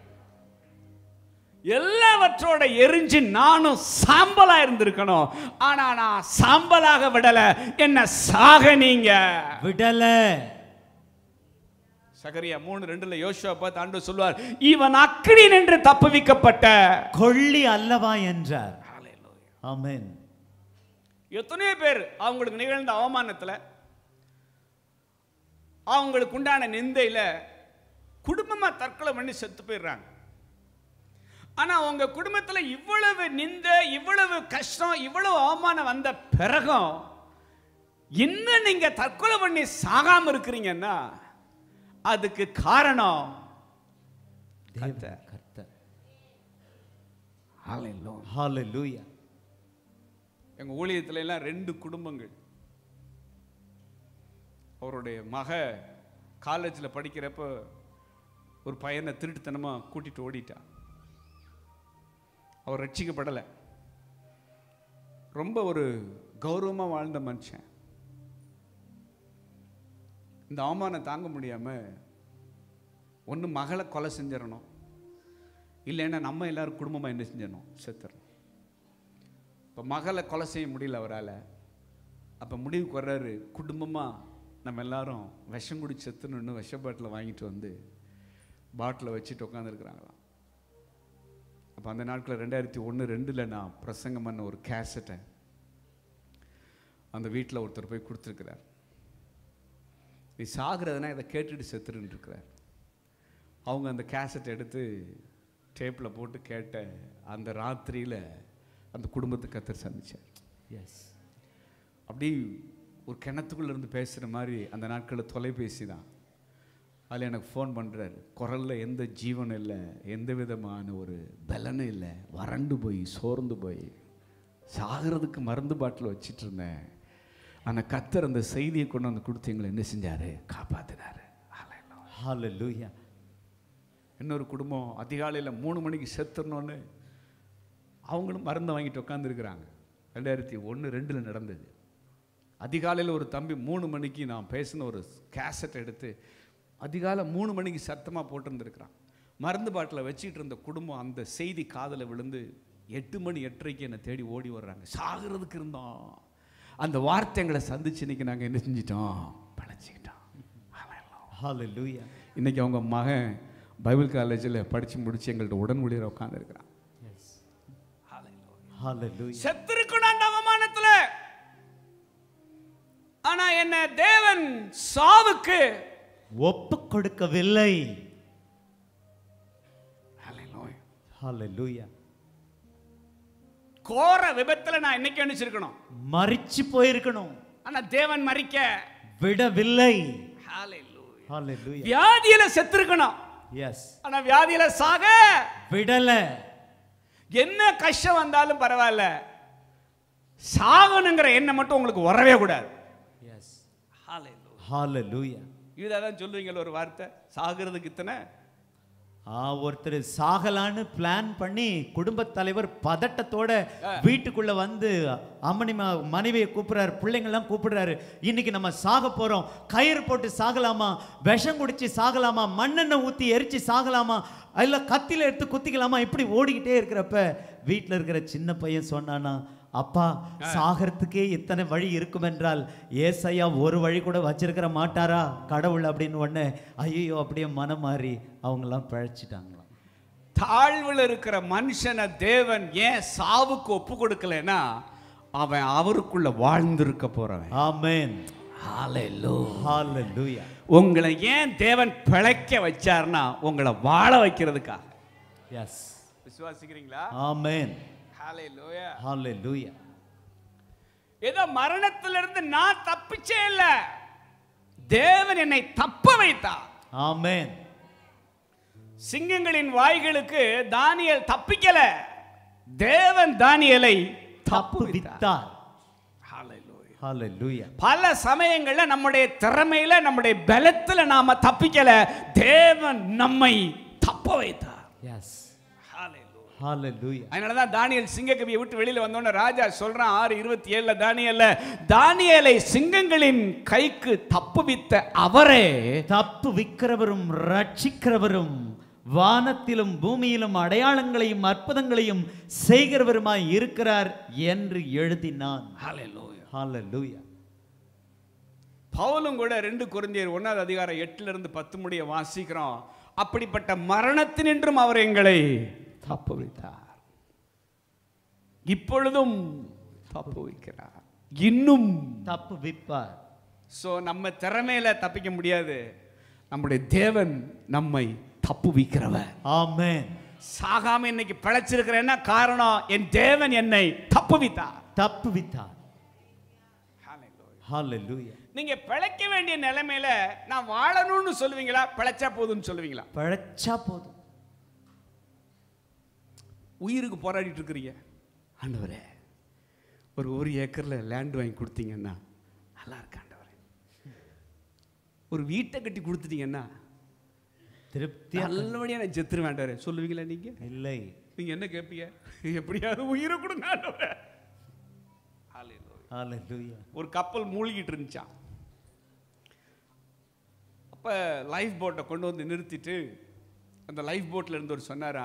எல்லாவற்றோட எரிஞ்சு நானும் சாம்பலா இருந்திருக்கணும் ஆனா நான் சாம்பலாக விடல என்ன சாக நீங்க விடல சகரியா மூணு ரெண்டுல யோசுவா பார்த்து ஆண்டு சொல்வார் இவன் அக்கினி நின்று தப்புவிக்கப்பட்ட கொள்ளி அல்லவா என்றார் ஆமென் எத்தனையோ பேர் அவங்களுக்கு நிகழ்ந்த அவமானத்துல அவங்களுக்கு உண்டான நிந்தையில குடும்பமா தற்கொலை பண்ணி செத்து போயிடுறாங்க ஆனா உங்க குடும்பத்துல இவ்வளவு நிந்தை இவ்வளவு கஷ்டம் இவ்வளவு அவமானம் வந்த பிறகும் இன்னும் நீங்க தற்கொலை பண்ணி சாகாம இருக்கிறீங்கன்னா அதுக்கு காரணம் தேவன் கர்த்தர் Hallelujah. ஹalleluya எங்க ஊழியத்துல எல்லாம் ரெண்டு குடும்பங்கள் அவருடைய மக காலேஜில் படிக்கிறப்ப ஒரு பையனை திருட்டுத்தனமா கூட்டிட்டு ஓடிட்டான் அவர் ரட்சிக்கப்படலை ரொம்ப ஒரு கௌரவமா வாழ்ந்த மனுஷன் இந்த அவமானம் தாங்க முடியாம ஒன்று மகளை கொலை செஞ்சிடணும் இல்லைன்னா நம்ம எல்லாரும் குடும்பமா என்ன செஞ்சிடணும் செத்துறணும் இப்போ மகளை கொலை செய்ய முடியல அவரால் அப்போ முடிவுக்கு வர்றாரு குடும்பமாக நம்ம எல்லாரும் விஷம் குடி செத்துணுன்னு விஷ பாட்டில் வாங்கிட்டு வந்து பாட்டில் வச்சுட்டு உட்காந்துருக்குறாங்களாம் அப்போ அந்த நாட்களில் ரெண்டாயிரத்தி ஒன்று ரெண்டில் நான் பிரசங்கம் பண்ண ஒரு கேசட்டை அந்த வீட்டில் ஒருத்தர் போய் கொடுத்துருக்கிறார் நீ சாகுறதுனா இதை கேட்டுட்டு செத்துருன்னு இருக்கிறார் அவங்க அந்த கேசட்டை எடுத்து டேப்பில் போட்டு கேட்ட அந்த ராத்திரியில் அந்த குடும்பத்தை கத்தர் சந்திச்சார் எஸ் அப்படி ஒரு கிணத்துக்குள்ள இருந்து பேசுகிற மாதிரி அந்த நாட்களில் தொலைபேசி தான் அதில் எனக்கு ஃபோன் பண்ணுறாரு குரலில் எந்த ஜீவனும் இல்லை எந்த விதமான ஒரு பலனும் இல்லை வறண்டு போய் சோர்ந்து போய் சாகிறதுக்கு மருந்து பாட்டில் வச்சிட்டு இருந்தேன் ஆனால் கத்தர் அந்த செய்தியை கொண்டு வந்து கொடுத்து எங்களை என்ன செஞ்சாரு காப்பாத்தினாரு Hallelujah. ஹalleluya இன்னொரு குடும்பம் அதிகாலையில் மூணு மணிக்கு செத்துறணுன்னு அவங்களும் மருந்து வாங்கிட்டு உட்காந்துருக்குறாங்க ரெண்டாயிரத்தி ஒன்று ரெண்டில் நடந்தது அதிகாலையில் ஒரு தம்பி மூணு மணிக்கு நான் பேசின ஒரு கேசட் எடுத்து அதிகாலை மூணு மணிக்கு சத்தமாக போட்டிருந்துருக்கிறான் மருந்து பாட்டில் வச்சுக்கிட்டு இருந்த குடும்பம் அந்த செய்தி காதில் விழுந்து எட்டு மணி எட்டரைக்கு என்னை தேடி ஓடி வர்றாங்க சாகிறதுக்கு இருந்தோம் அந்த வார்த்தை எங்களை சந்திச்சு இன்னைக்கு நாங்கள் என்ன செஞ்சிட்டோம் பழச்சிக்கிட்டோம் ஹalleluya இன்னைக்கு அவங்க மகன் பைபிள் காலேஜில் படித்து முடிச்சு எங்கள்ட்ட உடன் ஊழியர் உட்காந்துருக்கிறான் எஸ் ஹalleluya செத்திருக்கணும் அந்த அவமானத்துல ஆனா என்ன தேவன் சாவுக்கு ஒப்பு கொடுக்கவில்லை ஹalleluya கோர விபத்துல நான் இன்னைக்கு அனுப்பிச்சிருக்கணும் மரிச்சு போயிருக்கணும் ஆனா தேவன் மறிக்க விடவில்லை Hallelujah. ஹalleluya வியாதியில செத்திருக்கணும் எஸ் ஆனா வியாதியில சாக விடல என்ன கஷ்டம் வந்தாலும் பரவாயில்ல சாகணுங்கிற எண்ணம் மட்டும் உங்களுக்கு வரவே கூடாது எஸ் Hallelujah. ஹalleluya இதுதான் சொல்லுவீங்களா ஒரு வார்த்தை சாகிறதுக்கு இத்தனை ஆ ஒருத்தர் சாகலான்னு பிளான் பண்ணி குடும்பத் தலைவர் பதட்டத்தோட வீட்டுக்குள்ள வந்து அம்மனி ம- மனைவியை கூப்பிடுறாரு பிள்ளைங்கள்லாம் கூப்பிடுறாரு இன்னைக்கு நம்ம சாக போறோம் கயிறு போட்டு சாகலாமா விஷம் குடிச்சு சாகலாமா மண்ணெண்ணெய் ஊத்தி எரிச்சு சாகலாமா இல்ல கத்தில எடுத்து குத்திக்கலாமா இப்படி ஓடிக்கிட்டே இருக்கிறப்ப வீட்டில் இருக்கிற சின்ன பையன் சொன்னானா அப்பா சாகறதுக்கே இத்தனை வழி இருக்கும் என்றால் ஏசையா ஒரு வழி கூட வச்சிருக்கிற மாட்டாரா கடவுள் அப்படின்னு உடனே ஐயோ அப்படியே மனம் மாறி அவங்கெல்லாம் பிழைச்சிட்டாங்களாம் தாழ்வில் இருக்கிற மனுஷனை தேவன் ஏன் சாவுக்கு ஒப்பு கொடுக்கலனா அவன் அவருக்குள்ள வாழ்ந்திருக்க போறவன் ஆமென் ஹalleluya உங்களை ஏன் தேவன் பிழைக்க வச்சார்னா உங்களை வாழ வைக்கிறதுக்கா எஸ் விசுவாசிக்கிறீங்களா ஆமென் ஹalleluya ஹalleluya ஏதோ மரணத்திலிருந்து நான் தப்பிச்சே இல்ல தேவன் என்னை தப்ப வைத்தார் ஆமென் சிங்கங்களின் வாய்களுக்கு தானியல் தப்பிக்கல தேவன் தானியலை தப்பு வித்தார் Hallelujah. ஹalleluya பல சமயங்கள்ல நம்முடைய திறமையில நம்முடைய பலத்துல நாம தப்பிக்கல தேவன் நம்மை தப்ப வைத்தார் எஸ் Hallelujah. ஹalleluya அதனாலதான் தானியல் சிங்கக்கவியை விட்டு வெளியில வந்தோடனே ராஜா சொல்றான் ஆறு இருபத்தி ஏழுல தானியல்ல தானியலை சிங்கங்களின் கைக்கு தப்புவித்த அவரே தப்பு விக்கிறவரும் ரட்சிக்கிறவரும் வானத்திலும் பூமியிலும் அடையாளங்களையும் அற்புதங்களையும் செய்கிறவருமாய் இருக்கிறார் என்று எழுதினான் ஹalleluya பவுலும் கூட ரெண்டு குருந்தியர் ஒன்னாவது அதிகாரம் எட்டுல இருந்து பத்து முடிய வாசிக்கிறோம் அப்படிப்பட்ட மரணத்தினின்றும் அவர் எங்களை தப்புவித்தார் இப்பொழுதும் தப்புவிக்கிறார் இன்னும் தப்பு விப்பார் சோ நம்ம திறமையில தப்பிக்க முடியாது நம்முடைய தேவன் நம்மை தப்புவிக்கிறவர் ஆமென் சாகாம இன்னைக்கு பிழைச்சிருக்கிறேன்னா காரணம் என் தேவன் என்னை தப்புவித்தார் தப்பு வித்தார் ஹalleluya நீங்க பிழைக்க வேண்டிய நிலைமையில நான் வாழணும்னு சொல்லுவீங்களா பிழைச்சா போதும்னு சொல்லுவீங்களா பழச்சா போதும் உயிருக்கு போராடிட்டு இருக்கிறீங்க ஆண்டவரே ஒரு ஒரு ஏக்கர்ல லேண்ட் வாங்கி கொடுத்தீங்கன்னா நல்லா இருக்கு ஆண்டவரே ஒரு வீட்டை கட்டி கொடுத்துட்டீங்கன்னா திருப்தியா நல்லபடியா நான் செத்துருவேன் ஆண்டவரே சொல்லுவீங்களா நீங்க இல்லை நீங்க என்ன கேட்பீங்க எப்படியாவது உயிரை கொடுங்க ஆண்டவரே Hallelujah. ஹalleluya ஒரு கப்பல் மூழ்கிட்டு இருந்துச்சான் அப்ப லைஃப் போட்டை கொண்டு வந்து நிறுத்திட்டு அந்த லைஃப் போட்ல இருந்தவர் சொன்னாரா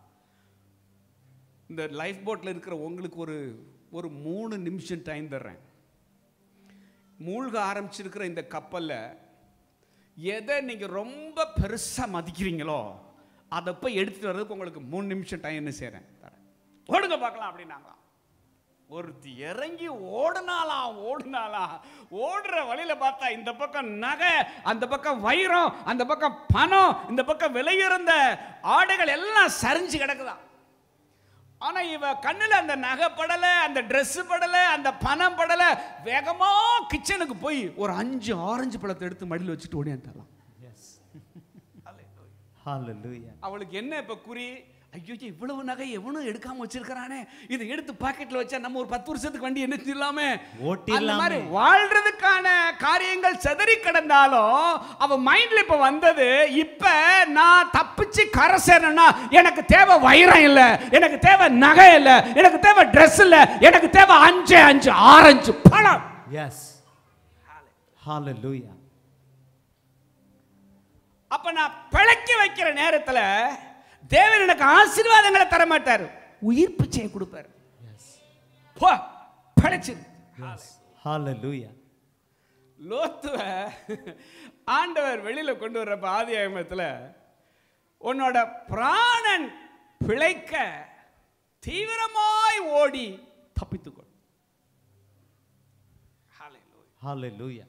இந்த லைஃப் போட்ல இருக்கிற உங்களுக்கு ஒரு ஒரு மூணு நிமிஷம் டைம் தர்றேன் மூழ்க ஆரம்பிச்சிருக்கிற இந்த கப்பல்ல எதை நீங்க ரொம்ப பெருசா மதிக்கிறீங்களோ அதை போய் எடுத்துட்டு வர்றதுக்கு உங்களுக்கு மூணு நிமிஷம் டைம் என்ன செய்றேன் தரேன் ஓடுங்க பார்க்கலாம் அப்படின்னாங்களாம் ஒருத்தி இறங்கி ஓடுனாலாம் ஓடுனாலாம் ஓடுற வழியில பார்த்தா இந்த பக்கம் நகை அந்த பக்கம் வைரம் அந்த பக்கம் பணம் இந்த பக்கம் விலையுறந்த ஆடைகள் எல்லாம் சரிஞ்சு கிடக்குதாம் ஆனா இவ கண்ணுல அந்த நகை படல அந்த Dress படல அந்த பணம் படல வேகமா கிச்சனுக்கு போய் ஒரு அஞ்சு ஆரஞ்சு பழத்தை எடுத்து மடியில் வச்சுட்டு ஓடியாண்டாலாம் எஸ் ஹalleluya அவளுக்கு என்ன இப்ப குறி ஐயோ இவ்வளவு நகை எவனும் எடுக்காம வச்சிருக்கிறானே இதை எடுத்து பாக்கெட்ல வச்சா நம்ம ஒரு பத்து வருஷத்துக்கு வண்டி என்ன செய்யலாமே ஓட்டிடலாமே. அந்த மாதிரி வாழ்றதுக்கான காரியங்கள் செதறி கிடந்தாலும் அவ மைண்ட்ல இப்ப வந்தது இப்ப நான் தப்பிச்சு கரை சேரணும்னா எனக்கு தேவை வைரம் இல்ல எனக்கு தேவை நகை இல்ல எனக்கு தேவை Dress இல்ல எனக்கு தேவை அஞ்சு அஞ்சு ஆரஞ்சு பழம் எஸ் ஹalleluya அப்ப நான் பிழைக்க வைக்கிற நேரத்துல தேவன் எனக்கு ஆசீர்வாதங்களை தர மாட்டார் உயிர் பிச்சையை கொடுப்பார் போ பிழைச்சிரு ஹalleluya லோத்துவ ஆண்டவர் வெளியில கொண்டு வர்றப்ப ஆதி ஆகமத்துல உன்னோட பிராணன் பிழைக்க தீவிரமாய் ஓடி தப்பித்துக்கொள் Hallelujah. ஹalleluya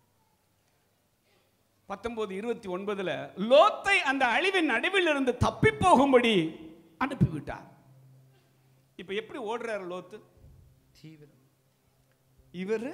பத்தொன்பது இருபத்தி ஒன்பதுல லோத்தை அந்த அழிவின் நடுவில் இருந்து தப்பி போகும்படி அனுப்பிவிட்டார் இப்ப எப்படி ஓடுறாரு லோத்து தீவிரம் இவரு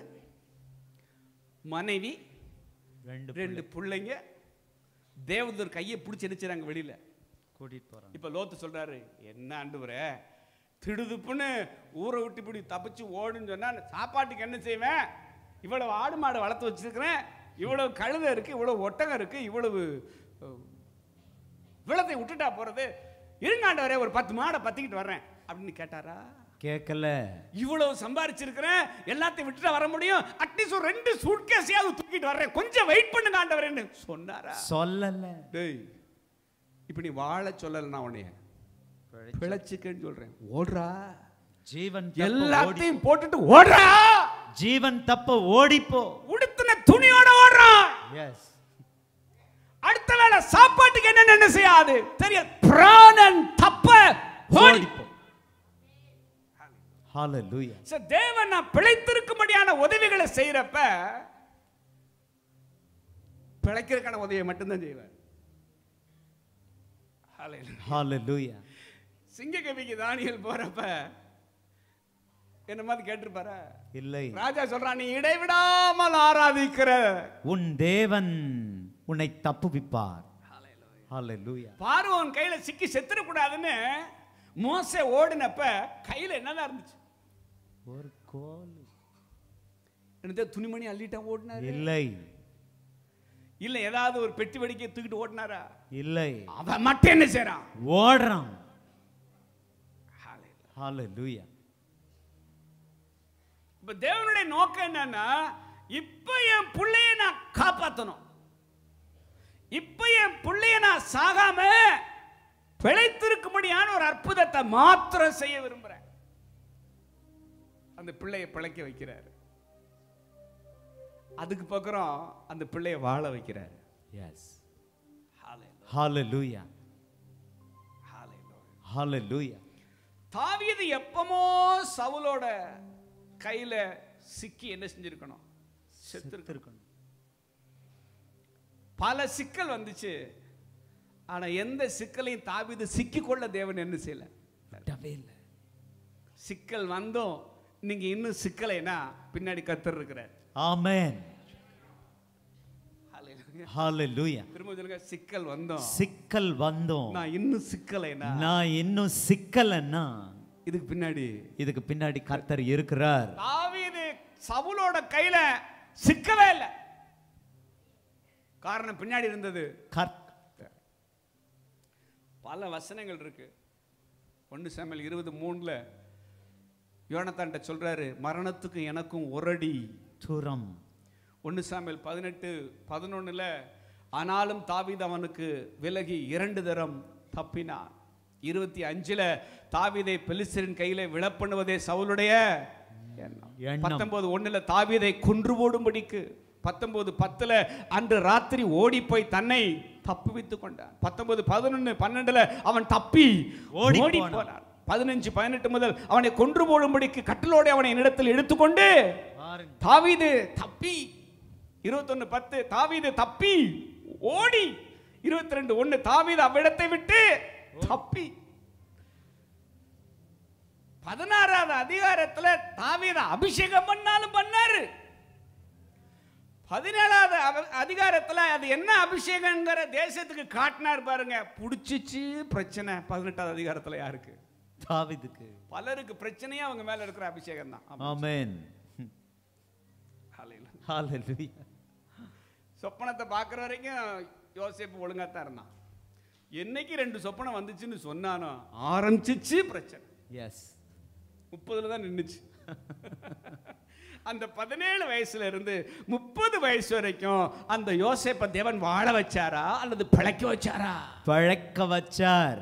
மனைவி ரெண்டு ரெண்டு பிள்ளைங்க தேவதூர் கையை பிடிச்சி அடிச்சாங்க வெளியில கூட்டிட்டு போறாங்க இப்ப லோத்து சொல்றாரு என்ன ஆண்டவரே திடுதுப்புன்னு ஊரை விட்டு இப்படி தப்பிச்சு ஓடுன்னு சொன்னா நான் சாப்பாட்டுக்கு என்ன செய்வேன் இவ்வளவு ஆடு மாடு வளர்த்து வச்சிருக்கிறேன் இவ்வளவு கழுதை இருக்கு இவ்வளவு ஒட்டகம் இருக்கு இவ்வளவு அஹ், விளத்தை விட்டுட்டா போறது இருங்க ஆண்டவரே ஒரு பத்து மாடை பத்திக்கிட்டு வர்றேன் அப்படின்னு கேட்டாரா கேட்கல இவ்வளவு சம்பாரிச்சிருக்கிறேன் எல்லாத்தையும் விட்டுட்டு வர முடியும் அட்லீஸ்ட் ஒரு ரெண்டு சூட்கேஸையாவது தூக்கிட்டு வர்றேன் கொஞ்சம் வெயிட் பண்ணுங்க ஆண்டவரேன்னு சொன்னாரா சொல்லல டேய் இப்ப நீ வாழ சொல்லல உன்னைய பிழைச்சுக்கன்னு சொல்றேன் ஓடுறா ஜீவன் தப்ப ஓடி எல்லாத்தையும் போட்டுட்டு ஓடுறா ஜீவன் தப்ப ஓடிப்போ உடுத்தின துணியோட ஓடுறான் எஸ் அடுத்த வேளை சாப்பாட்டுக்கு என்ன என்ன செய்யாது தெரியாது பிராணன் தப்ப ஓடி ஓடிப்போ ஹalleluya So, தேவன் நான் பிழைத்திருக்கும்படியான உதவிகளை செய்யறப்ப பிழைக்கிறதுக்கான உதவியை மட்டும்தான் செய்வார் Hallelujah. ஹalleluya சிங்கக்கவிக்கு தானியல் போறப்ப என்ன மாதிரி கேட்டிருப்பாரா இல்லை ராஜா சொல்றான் நீ இடைவிடாமல் ஆராதிக்கிற உன் தேவன் உன்னை தப்புவிப்பார் ஹalleluya பார்வோன் கையில சிக்கி செத்துடக்கூடாதுன்னு மோசே ஓடினப்ப கையில என்னதான் இருந்துச்சு ஒரு கோல் என்னது துணிமணி அள்ளிட்டான் ஓடினாரு இல்லை இல்ல ஏதாவது ஒரு பெட்டி வெடிக்க தூக்கிட்டு ஓடினாரா இல்லை அவன் மட்டும் என்ன செய்றான் ஓடுறான் ஹalleluya இப்ப தேவனுடைய நோக்கம் என்னன்னா இப்ப என் பிள்ளைய நான் காப்பாத்தணும் இப்ப என் பிள்ளைய நான் சாகாம பிழைத்திருக்கும்படியான ஒரு அற்புதத்தை மாத்திரம் செய்ய விரும்புறேன் அந்த பிள்ளையை பிழைக்க வைக்கிறார் அதுக்கு பக்கறம் அந்த பிள்ளையை வாழ வைக்கிறார் yes hallelujah Hallelujah. hallelujah தாவீது எப்பமோ சவுலோட கையில சிக்கி என்ன செஞ்சிருக்கணும் செத்து செத்திருக்கணும் பல சிக்கல் வந்துச்சு ஆனா எந்த சிக்கலையும் தாவீது சிக்கிக்கொள்ள தேவன் என்ன செய்யல விடவே இல்லை சிக்கல் வந்தோம் நீங்க இன்னும் சிக்கலைனா பின்னாடி கத்தர் இருக்கிறார் ஆமென் Hallelujah. hallelujah திரும்ப சொல்லுங்க சிக்கல் வந்தோம் சிக்கல் வந்தோம் நான் இன்னும் சிக்கலைனா நான் இன்னும் சிக்கலன்னா இதுக்கு பின்னாடி இதுக்கு பின்னாடி கர்த்தர் இருக்கிறார் தாவீது சவுலோட கையில சிக்கவே இல்லை காரணம் பின்னாடி இருந்தது கர்த்த பல வசனங்கள் இருக்கு ஒன்று சாமியல் இருபது மூணுல யோனத்தான்ட்ட சொல்றாரு மரணத்துக்கும் எனக்கும் ஒரடி தூரம் ஒன்று சாமியல் பதினெட்டு பதினொன்னுல ஆனாலும் தாவீது அவனுக்கு விலகி இரண்டு தரம் தப்பினான் இருபத்தி அஞ்சுல தாவீதை பெலிஸ்தரின் கையில விழப்பண்ணுவதே சவுலுடைய எண்ணம் எண்ணம். பத்தொன்பது ஒண்ணுல தாவீதை கொன்று போடும்படிக்கு பத்தொன்பது பத்துல அன்று ராத்திரி ஓடி போய் தன்னை தப்புவித்து கொண்டான் பத்தொன்பது பதினொன்னு பன்னெண்டுல அவன் தப்பி ஓடி ஓடி போனான். போனான் பதினஞ்சு பதினெட்டு முதல் அவனை கொன்று போடும்படிக்கு கட்டிலோடு அவனை என்னிடத்தில் எடுத்துக்கொண்டு பாருங்க தாவீது தப்பி இருபத்தொன்னு பத்து தாவீது தப்பி ஓடி இருபத்தி ரெண்டு ஒண்ணு தாவீது அவ்விடத்தை விட்டு தப்பி பதினாறாவது அதிகாரத்துல தாவீது அபிஷேகம் பண்ணாலும் பண்ணாரு பதினேழாவது அவ- அதிகாரத்துல அது என்ன அபிஷேகங்கிற தேசத்துக்கு காட்டினார் பாருங்க புடிச்சிச்சு பிரச்சனை பதினெட்டாவது அதிகாரத்துல யாருக்கு தாவீதுக்கு பலருக்கு பிரச்சனையே அவங்க மேல இருக்கிற அபிஷேகம் தான் ஆமென் ஹalleluya சொப்பனத்தை பார்க்குற வரைக்கும் யோசேப்பு ஒழுங்கா தான் இருந்தான் என்னைக்கு ரெண்டு சொப்பனம் வந்துச்சுன்னு சொன்னானோ ஆரம்பிச்சிச்சு பிரச்சனை எஸ் முப்பதுல தான் நின்றுச்சு அந்த பதினேழு வயசுல இருந்து முப்பது வயசு வரைக்கும் அந்த யோசேப்பை தேவன் வாழ வச்சாரா அல்லது பிழைக்க வச்சாரா பழக்க வச்சார்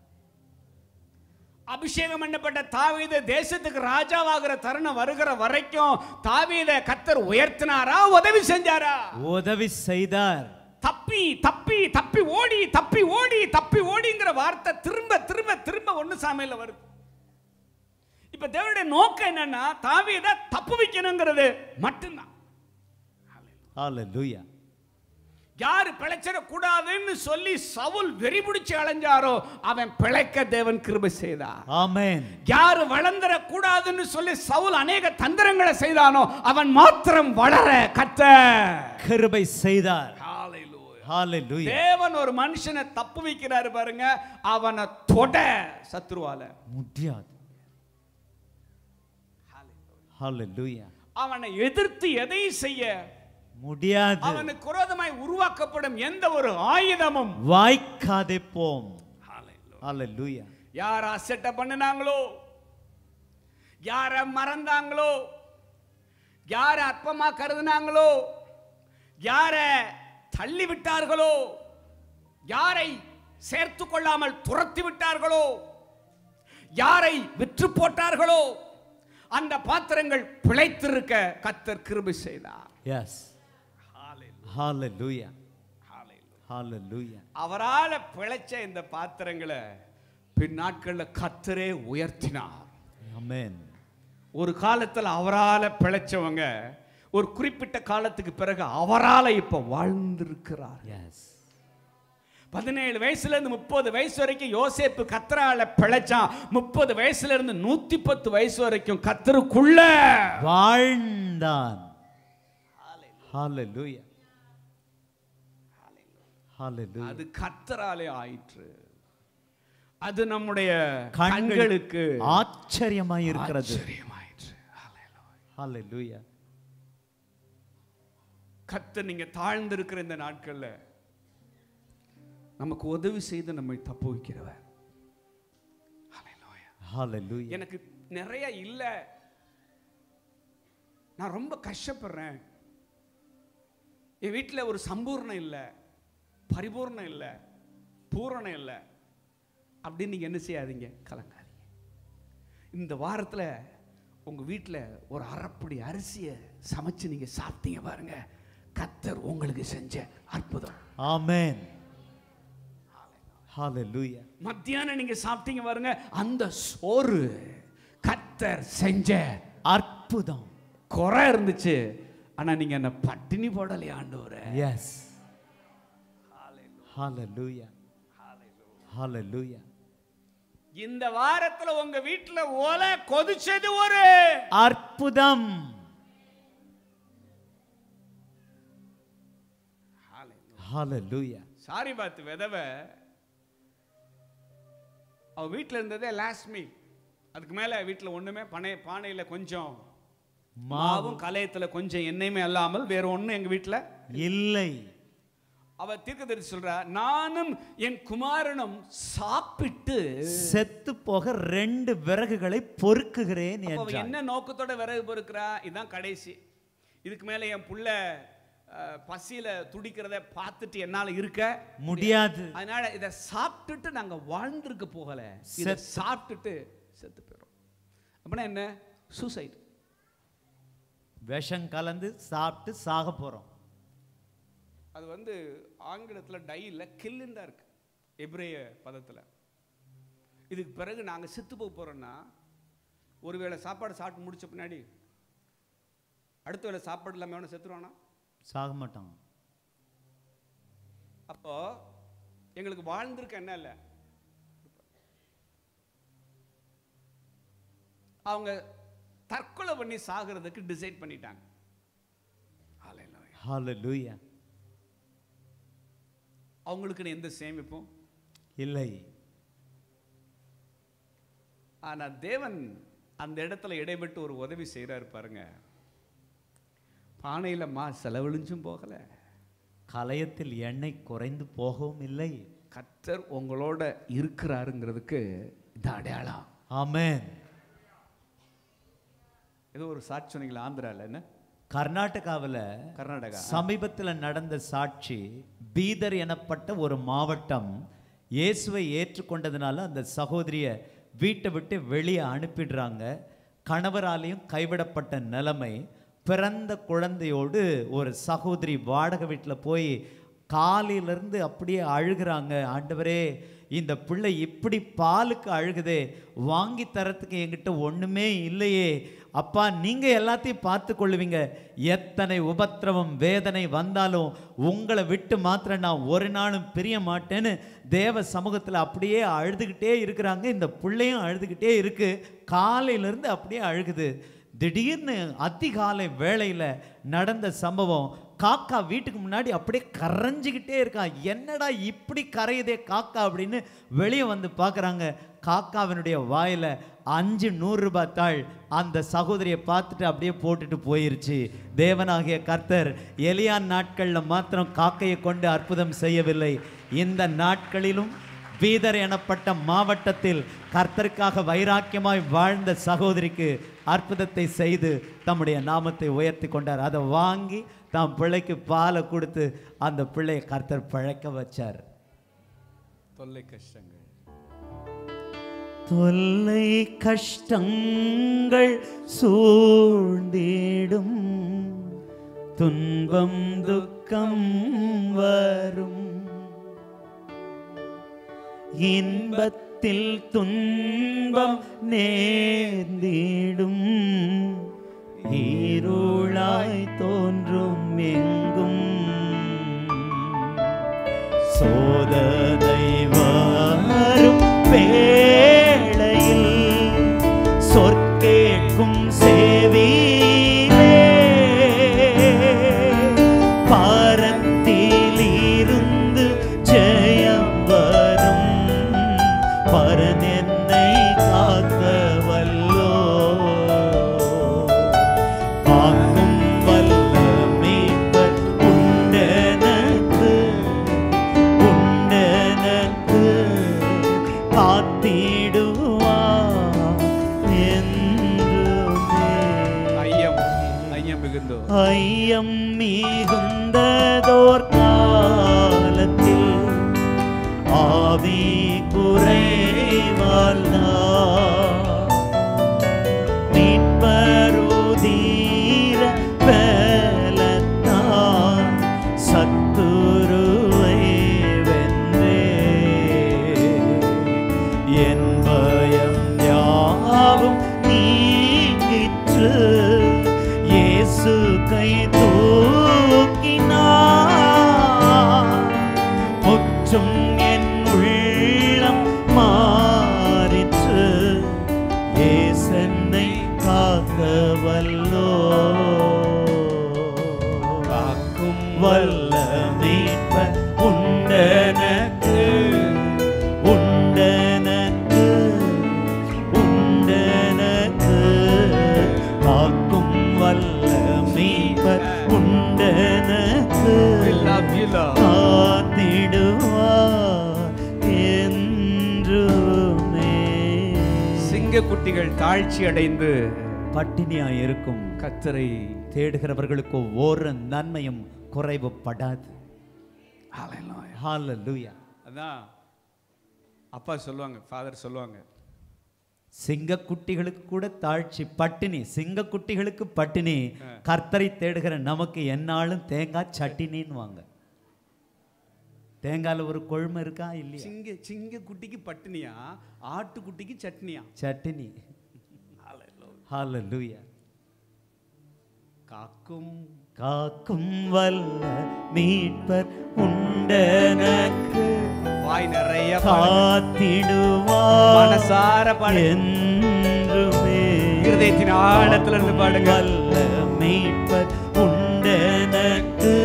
அபிஷேகம் பண்ணப்பட்ட தாவீது தேசத்துக்கு ராஜாவாகிற தருணம் வருகிற வரைக்கும் தாவீத கத்தர் உயர்த்தினாரா உதவி செஞ்சாரா உதவி செய்தார் தப்பி தப்பி தப்பி ஓடி தப்பி ஓடி தப்பி ஓடிங்கிற வார்த்தை திரும்ப திரும்ப திரும்ப ஒண்ணு சாமையில வருது இப்ப தேவனுடைய நோக்கம் என்னன்னா தாவீத தப்பு வைக்கணுங்கிறது மட்டும்தான் ஹalleluya யாரு பிழைச்சிட கூடாதுன்னு சொல்லி சவுல் வெறி பிடிச்சு அலைஞ்சாரோ அவன் பிழைக்க தேவன் கிருபை செய்தார் ஆமென் யாரு வளர்ந்துட கூடாதுன்னு சொல்லி சவுல் அநேக தந்திரங்களை செய்தானோ அவன் மாத்திரம் வளர கத்த கிருபை செய்தார் ஹalleluya தேவன் ஒரு மனுஷனை தப்பு வைக்கிறாரு பாருங்க அவனை தொட சத்ருவால முடியாது ஹalleluya அவனை எதிர்த்து எதை செய்ய முடியாது அவனுக்கு விரோதமாய் உருவாக்கப்படும் எந்த ஒரு ஆயுதமும் வாய்க்காதே போம் ஹalleluya யார் அசட்டை பண்ணினாங்களோ யார மறந்தாங்களோ யார அற்பமா கருதினாங்களோ யார தள்ளி விட்டார்களோ யாரை சேர்த்து கொள்ளாமல் துரத்தி விட்டார்களோ யாரை விற்று போட்டார்களோ அந்த பாத்திரங்கள் பிழைத்திருக்க கத்தர் கிருபை செய்தார் எஸ் ஹalleluya ஹalleluya அவரால பிழைச்ச இந்த பாத்திரங்களை பின் நாட்கள்ல கத்தரே உயர்த்தினார் ஆமென் ஒரு காலத்துல அவரால பிழைச்சவங்க ஒரு குறிப்பிட்ட காலத்துக்கு பிறகு அவரால இப்ப வாழ்ந்திருக்கிறார் எஸ் பதினேழு வயசுல இருந்து முப்பது வயசு வரைக்கும் யோசேப்பு கத்தரால பிழைச்சான் முப்பது வயசுல இருந்து நூத்தி பத்து வயசு வரைக்கும் கத்தருக்குள்ள வாழ்ந்தான் ஹalleluya ஹalleluya அது கத்தராலே ஆயிற்று அது நம்முடைய கண்களுக்கு கண்களுக்கு ஆச்சரியமாய் இருக்கிறது ஆச்சரியமாயிற்று. ஹalleluya கர்த்தர் நீங்க தாழ்ந்திருக்கிற இந்த நாட்கள்ல நமக்கு உதவி செய்து நம்மை தப்பு வைக்கிறவர் Hallelujah. Hallelujah. எனக்கு நிறைய இல்லை நான் ரொம்ப கஷ்டப்படுறேன் என் வீட்டில் ஒரு சம்பூர்ணம் இல்லை பரிபூர்ணம் இல்லை பூரணம் இல்லை அப்படின்னு நீங்கள் என்ன செய்யாதீங்க கலங்காதீங்க இந்த வாரத்தில் உங்கள் வீட்டில் ஒரு அரைப்படி அரிசியை சமைச்சு நீங்கள் சாப்பிட்டீங்க பாருங்க கத்தர் உங்களுக்கு செஞ்ச அற்புதம் Amen. Hallelujah. மத்தியானம் நீங்க சாப்பிட்டீங்க பாருங்க அந்த சோறு கத்தர் செஞ்ச அற்புதம் குறை இருந்துச்சு ஆனா நீங்க என்ன பட்டினி போடலையா ஆண்டவரே எஸ் Hallelujah. Hallelujah. இந்த வாரத்துல உங்க வீட்டுல ஓலை கொதிச்சது ஒரு அற்புதம் Hallelujah. சாரி பாத்து விதவை அவ வீட்டுல இருந்ததே லாஸ்ட் மீ அதுக்கு மேல வீட்டுல ஒண்ணுமே பனை பானையில கொஞ்சம் மாவும் கலையத்துல கொஞ்சம் எண்ணெயுமே அல்லாமல் வேற ஒண்ணும் எங்க வீட்டுல இல்லை அவ தீர்க்கதரிசி சொல்றா நானும் என் குமாரனும் சாப்பிட்டு செத்து போக ரெண்டு விறகுகளை பொறுக்குகிறேன் அப்ப அவ என்றார் என்ன நோக்கத்தோட விறகு பொறுக்கிறா இதுதான் கடைசி இதுக்கு மேல என் புள்ள அஹ், பசியில துடிக்கிறத பார்த்துட்டு என்னால இருக்க முடியாது அதனால இதை சாப்பிட்டுட்டு நாங்க வாழ்ந்திருக்க போகல இதை செத்து. சாப்பிட்டுட்டு செத்து போயிடும் அப்படின்னா என்ன சூசைட் விஷம் கலந்து சாப்பிட்டு சாக போறோம் அது வந்து ஆங்கிலத்துல டை இல்ல கில்லுன்னு தான் இருக்கு எப்ரேய பதத்துல இதுக்கு பிறகு நாங்க செத்து போக போறோம்னா ஒருவேளை சாப்பாடு சாப்பிட்டு முடிச்ச பின்னாடி அடுத்த வேளை சாப்பாடு இல்லாம எவனை செத்துருவானா சாக மாட்டாங்க அப்போ எங்களுக்கு வாழ்ந்திருக்க என்ன இல்லை அவங்க தற்கொலை பண்ணி சாகிறதுக்கு டிசைட் பண்ணிட்டாங்க Hallelujah. Hallelujah. அவங்களுக்குன்னு எந்த சேமிப்பும் இல்லை ஆனா தேவன் அந்த இடத்துல இடைப்பட்டு ஒரு உதவி செய்கிறாரு பாருங்க பானையில மா செலவழிஞ்சும் போகல கலயத்தில் எண்ணெய் குறைந்து போகவும் இல்லை கர்த்தர் உங்களோட இருக்கிறாருங்கிறதுக்கு இது அடையாளம் ஆமென் ஏதோ ஒரு சாட்சி சொன்னீங்களா ஆந்திரால என்ன கர்நாடகாவில் கர்நாடகா சமீபத்தில் நடந்த சாட்சி பீதர் எனப்பட்ட ஒரு மாவட்டம் இயேசுவை ஏற்றுக்கொண்டதுனால அந்த சகோதரிய வீட்டை விட்டு வெளியே அனுப்பிடுறாங்க கணவராலையும் கைவிடப்பட்ட நிலைமை பிறந்த குழந்தையோடு ஒரு சகோதரி வாடகை வீட்டில் போய் காலையிலேருந்து அப்படியே அழுகிறாங்க ஆண்டவரே இந்த பிள்ளை இப்படி பாலுக்கு அழுகுதே வாங்கி தரத்துக்கு என்கிட்ட ஒன்றுமே இல்லையே அப்பா நீங்கள் எல்லாத்தையும் பார்த்து கொள்ளுவீங்க எத்தனை உபத்திரவம் வேதனை வந்தாலும் உங்களை விட்டு மாத்திரம் நான் ஒரு நாளும் பிரிய மாட்டேன்னு தேவ சமூகத்தில் அப்படியே அழுதுகிட்டே இருக்கிறாங்க இந்த பிள்ளையும் அழுதுகிட்டே இருக்கு காலையிலேருந்து அப்படியே அழுகுது திடீர்னு அதிகாலை வேளையில் நடந்த சம்பவம் காக்கா வீட்டுக்கு முன்னாடி அப்படியே கரைஞ்சிக்கிட்டே இருக்கான் என்னடா இப்படி கரையுதே காக்கா அப்படின்னு வெளியே வந்து பார்க்குறாங்க காக்காவினுடைய வாயில் அஞ்சு நூறு ரூபாய் தாள் அந்த சகோதரியை பார்த்துட்டு அப்படியே போட்டுட்டு போயிருச்சு தேவனாகிய கர்த்தர் எலியான் நாட்களில் மாத்திரம் காக்கையை கொண்டு அற்புதம் செய்யவில்லை இந்த நாட்களிலும் பீதர் எனப்பட்ட மாவட்டத்தில் கர்த்தருக்காக வைராக்கியமாய் வாழ்ந்த சகோதரிக்கு அற்புதத்தை செய்து தம்முடைய நாமத்தை உயர்த்தி கொண்டார் அதை வாங்கி தாம் பிள்ளைக்கு பாலை கொடுத்து அந்த பிள்ளையை கர்த்தர் பழக்க வச்சார் தொல்லை கஷ்டங்கள் தொல்லை கஷ்டங்கள் சூழ்ந்திடும் துன்பம் துக்கம் வரும் இன்பத்தில் துன்பம் நேர்ந்திடும் ஈருளாய் தோன்றும் எங்கும் சோதனை வரும் வேளையில் சொற்கேட்கும் சேவிலே பாரத்திலிருந்து ஜெயம் வரும் பரன் என்னை காக்க வல்லோ காக்கும் வல்ல மீட்பர் உண்டெனக்கு உண்டெனக்கு காத்தி மிகுந்தோ ஐயம் மிகுந்ததோர் காலத்தில் ஆவி குறைவால் மீட்பருதீர பலத்தான் சத்துருவை வென்றே என் பயம் யாவும் நீங்கிற்று இயேசு கை தூக்கினார் முற்றும் என் உள்ளம் மாறிற்று ஏசன்னை காக்க வல்லோ காக்கும் வல்ல மீட்பர் உண்டனக்கு உண்டனக்கு உண்டனக்கு காக்கும் வல்ல மீட்பர் உண்டனக்கு We love you, Lord. காத்திடுவார் என்றுமே சிங்கக்குட்டிகள் தாழ்ச்சி அடைந்து பட்டினியாய் இருக்கும் கத்தரை தேடுகிறவர்களுக்கு ஒரு நன்மையும் குறைவுபடாது Hallelujah. ஹalleluya அதான் அப்பா சொல்லுவாங்க ஃபாதர் சொல்லுவாங்க சிங்கக்குட்டிகளுக்கு கூட தாழ்ச்சி பட்டினி சிங்கக்குட்டிகளுக்கு பட்டினி கர்த்தரை தேடுகிற நமக்கு என்னாலும் தேங்காய் சட்டினின்னு வாங்க தேங்காயில் ஒரு கொழுமை இருக்கா இல்லையா சிங்க சிங்க குட்டிக்கு பட்டினியா ஆட்டுக்குட்டிக்கு சட்னியா சட்டினி ஹalleluya காக்கும் காக்கும் வல்ல மீட்பர் உண்டனக்கு வாய் நிறைய பாடுங்க. காத்திடுவார் மனசார பாடுங்க என்றுமே இருதயத்தின் ஆழத்துல இருந்து பாடுங்க வல்ல மீட்பர் உண்டனக்கு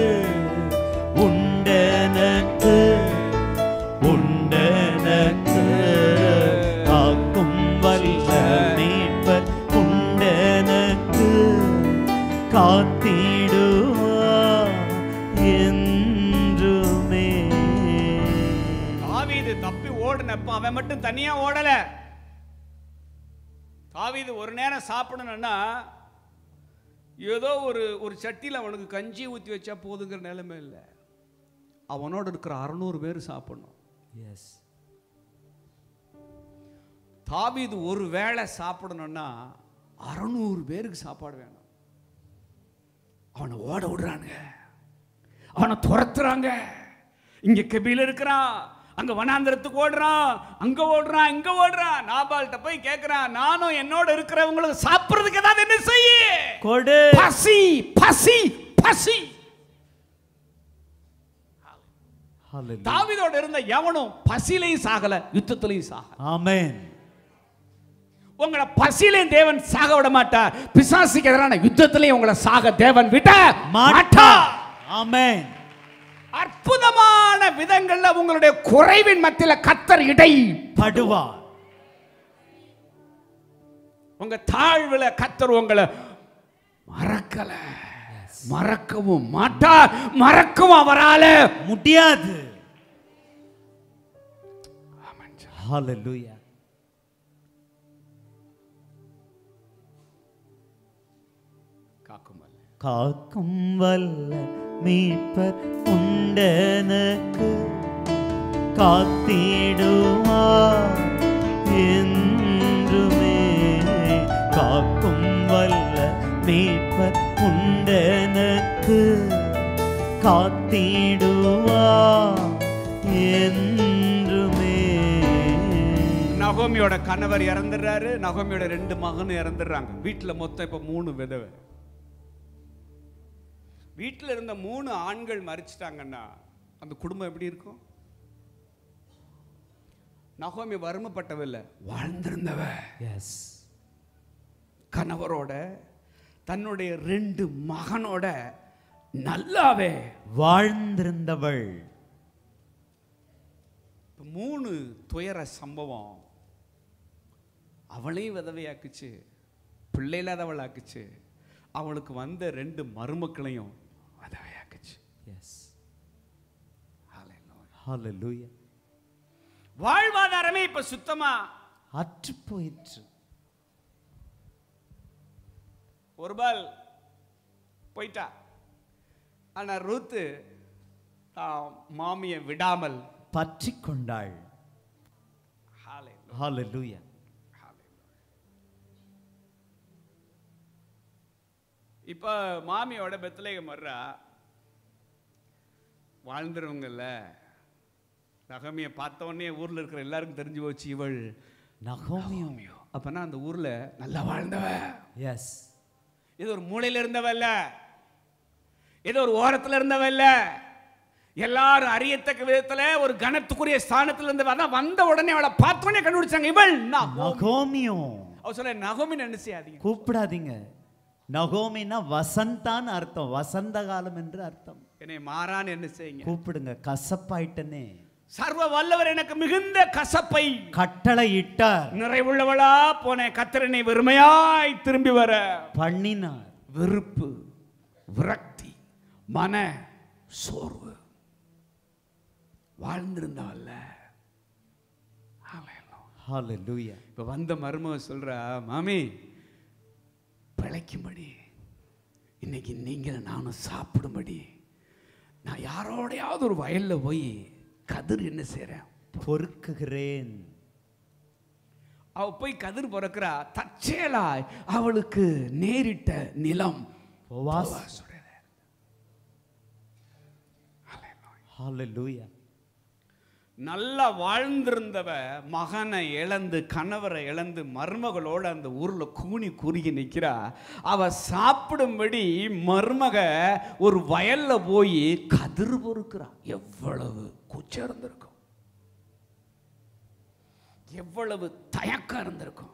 உண்டனக்கு உண்டனக்கு காக்கும் வல்ல மீட்பர் உண்டனக்கு காத்திடுவார் என்றுமே தாவீது தப்பி ஓடுனப்ப அவன் மட்டும் தனியா ஓடல தாவீது ஒரு நேரம் சாப்பிடணும்னா ஏதோ ஒரு ஒரு சட்டியில் அவனுக்கு கஞ்சி ஊற்றி வச்சா போதுங்கிற நிலைமை இல்லை அவனோட இருக்கிற அறநூறு பேர் சாப்பிடணும் எஸ் தாவீது ஒரு வேளை சாப்பிடணும்னா அறநூறு பேருக்கு சாப்பாடு வேணும் அவனை ஓட விடுறானுங்க அவனை துரத்துறாங்க இங்க கெபில இருக்கிறான் அங்க வனாந்திரத்துக்கு ஓடுறான் அங்க ஓடுறான் இங்க ஓடுறான் நாபால்கிட்ட போய் கேட்கிறான் நானும் என்னோட இருக்கிறவங்களுக்கு சாப்பிடுறதுக்கு ஏதாவது என்ன செய்ய கொடு பசி பசி பசி ஹalleluya தாவீதோட இருந்த எவனும் பசிலையும் சாகல யுத்தத்திலையும் சாகல ஆமென் உங்களை பசியிலையும் தேவன் சாக விட மாட்டார் பிசாசுக்கு எதிரான யுத்தத்திலையும் உங்களை சாக தேவன் விட மாட்டார் ஆமென் அற்புதமான விதங்கள்ல உங்களுடைய குறைவின் மத்தியில கத்தர் இடை படுவார் உங்க தாழ்வுல கத்தர் உங்களை மறக்கல மறக்கவும் மாட்டார் மறக்கவும் அவரால முடியாது ஹalleluya காக்கும் அல்ல. காக்கும் வல்ல மீட்பர் உண்டனக்கு காத்திடுவார் என்றுமே காக்கும் வல்ல மீட்பர் உண்டனக்கு காத்திடுவார் என்றுமே நகோமியோட கணவர் இறந்துடுறாரு நகோமியோட ரெண்டு மகனும் இறந்துடுறாங்க வீட்டுல மொத்தம் இப்ப மூணு விதவை வீட்டுல இருந்த மூணு ஆண்கள் மறிச்சிட்டாங்கன்னா அந்த குடும்பம் எப்படி இருக்கும் நகோமி வறுமைப்பட்டவ இல்ல வாழ்ந்திருந்தவ எஸ் கணவரோட தன்னுடைய ரெண்டு மகனோட நல்லாவே வாழ்ந்திருந்தவள் இப்ப மூணு துயர சம்பவம் அவளையும் விதவையாக்குச்சு பிள்ளை இல்லாதவள் ஆக்குச்சு அவளுக்கு வந்த ரெண்டு மருமக்களையும் விதவையாக்குச்சு எஸ் Hallelujah. ஹalleluya வாழ்வாதாரமே இப்ப சுத்தமா அற்று போயிற்று ஒரு பால் போயிட்டா ஆனா ரூத்து தான் மாமியை விடாமல் பற்றி கொண்டாள் Hallelujah. ஹalleluya இப்போ மாமியோட பெத்தலேகம் வர்றா வாழ்ந்துருவங்கல்ல நகமியை பார்த்த உடனே ஊர்ல இருக்கிற எல்லாருக்கும் தெரிஞ்சு போச்சு இவள் நகோமியும் அப்பனா அந்த ஊர்ல நல்லா வாழ்ந்தவ எஸ் இது ஒரு மூலையில இருந்தவ இல்ல இது ஒரு ஓரத்துல இருந்தவ இல்ல எல்லாரும் அறியத்தக்க விதத்துல ஒரு கனத்துக்குரிய ஸ்தானத்துல இருந்தவ அதான் வந்த உடனே அவளை பார்த்த உடனே கண்டுபிடிச்சாங்க இவள் நகோமி. நகோமியும் அவ சொல்ல நகோமி நினைச்சாதீங்க கூப்பிடாதீங்க நகோமின்னா வசந்தான்னு அர்த்தம் வசந்த காலம் என்று அர்த்தம் என்னை மாறான்னு என்ன செய்யுங்க கூப்பிடுங்க கசப்பாயிட்டனே சர்வ வல்லவர் எனக்கு மிகுந்த கசப்பை கட்டளை இட்டார் நிறைவுள்ளவளா போன கத்திரனை வெறுமையாய் திரும்பி வர பண்ணினார் வெறுப்பு விரக்தி மன சோர்வு வாழ்ந்திருந்தவல்ல ஹalleluya இப்ப வந்த மருமக சொல்றா மாமி பிழைக்கும்படி இன்னைக்கு நீங்க நானும் சாப்பிடும்படி நான் யாரோடையாவது ஒரு வயல்ல போய் கதிர் என்ன செய்றேன் பொறுக்குகிறேன் அவ போய் கதிர் பிறக்கிறா தற்செயலாய் அவளுக்கு நேரிட்ட நிலம் உபவாஸ் போவாசுடையது. ஹalleluya நல்லா வாழ்ந்திருந்தவ மகனை இழந்து கணவரை இழந்து மருமகளோட அந்த ஊர்ல கூனி குறுகி நிக்கிறா அவ சாப்பிடும்படி மருமக ஒரு வயல்ல போய் கதிர் பொறுக்கிறா எவ்வளவு கூச்சம் இருந்திருக்கும் எவ்வளவு தயக்கம் இருந்திருக்கும்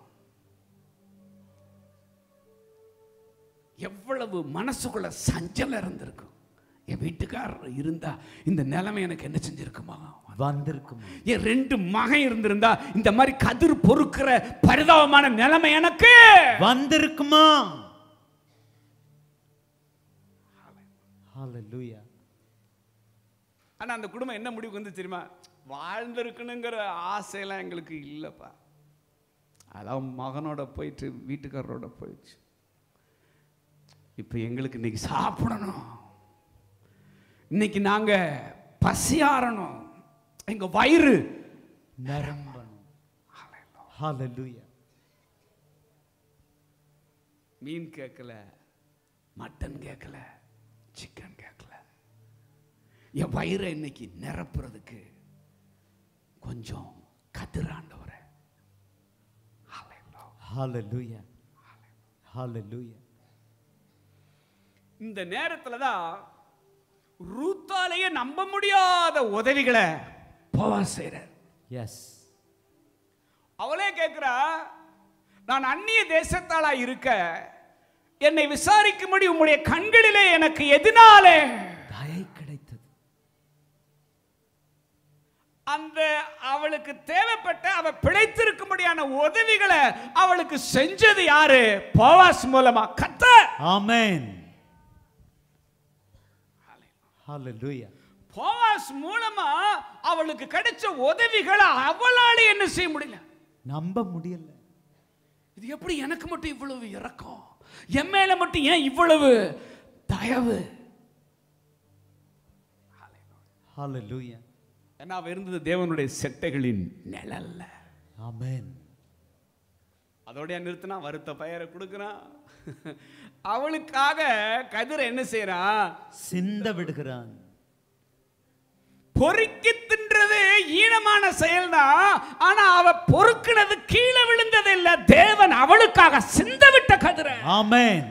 எவ்வளவு மனசுக்குள்ள சஞ்சலம் இருந்திருக்கும் என் வீட்டுக்காரர் இருந்தா இந்த நிலைமை எனக்கு என்ன செஞ்சிருக்குமா வந்திருக்கும் என் ரெண்டு மகன் இருந்திருந்தா இந்த மாதிரி கதிர் பொறுக்கிற பரிதாபமான நிலைமை எனக்கு வந்திருக்குமா ஹalleluya ஆனா அந்த குடும்பம் என்ன முடிவுக்கு வந்து தெரியுமா வாழ்ந்திருக்கணுங்கிற ஆசையெல்லாம் எங்களுக்கு இல்லைப்பா அதான் மகனோட போயிட்டு வீட்டுக்காரரோட போயிடுச்சு இப்போ எங்களுக்கு இன்னைக்கு சாப்பிடணும் இன்னைக்கு நாங்க பசியாறணும் எங்க வயிறு நிரம்பணும் ஹalleluya மீன் கேட்கல மட்டன் கேட்கல சிக்கன் கேட்கல என் வயிறை இன்னைக்கு நிரப்புறதுக்கு கொஞ்சம் கதிராண்டவரை ஹalleluya ஹalleluya இந்த நேரத்துல தான் ரூத்தாலேயே நம்ப முடியாத உதவிகளை போவா செய்கிறார் எஸ் அவளே கேட்கிறா நான் அந்நிய தேசத்தாளா இருக்க என்னை விசாரிக்கும்படி உம்முடைய கண்களிலே எனக்கு எதனாலே தயை கிடைத்தது அந்த அவளுக்கு தேவைப்பட்ட அவ பிழைத்திருக்கும்படியான உதவிகளை அவளுக்கு செஞ்சது யாரு போவாஸ் மூலமா கத்த ஆமென் ஹalleluya போவாஸ் மூலமா அவளுக்கு கிடைச்ச உதவிகளை அவளால என்ன செய்ய முடியல நம்ப முடியல இது எப்படி எனக்கு மட்டும் இவ்வளவு இறக்கம் என் மேல மட்டும் ஏன் இவ்வளவு தயவு ஹalleluya ஏன்னா அவ இருந்தது தேவனுடைய செட்டைகளின் நிழல்ல ஆமென் அதோடய நிறுத்தினா வருத்த பெயரை கொடுக்குறான் அவளுக்காக கதிரை என்ன செய்றான் சிந்த விடுகிறான் பொறுக்கி தின்றது ஈனமான செயல்தான் ஆனா அவ பொறுக்கினது கீழே விழுந்தது இல்ல தேவன் அவளுக்காக சிந்த விட்ட கதிரை ஆமென்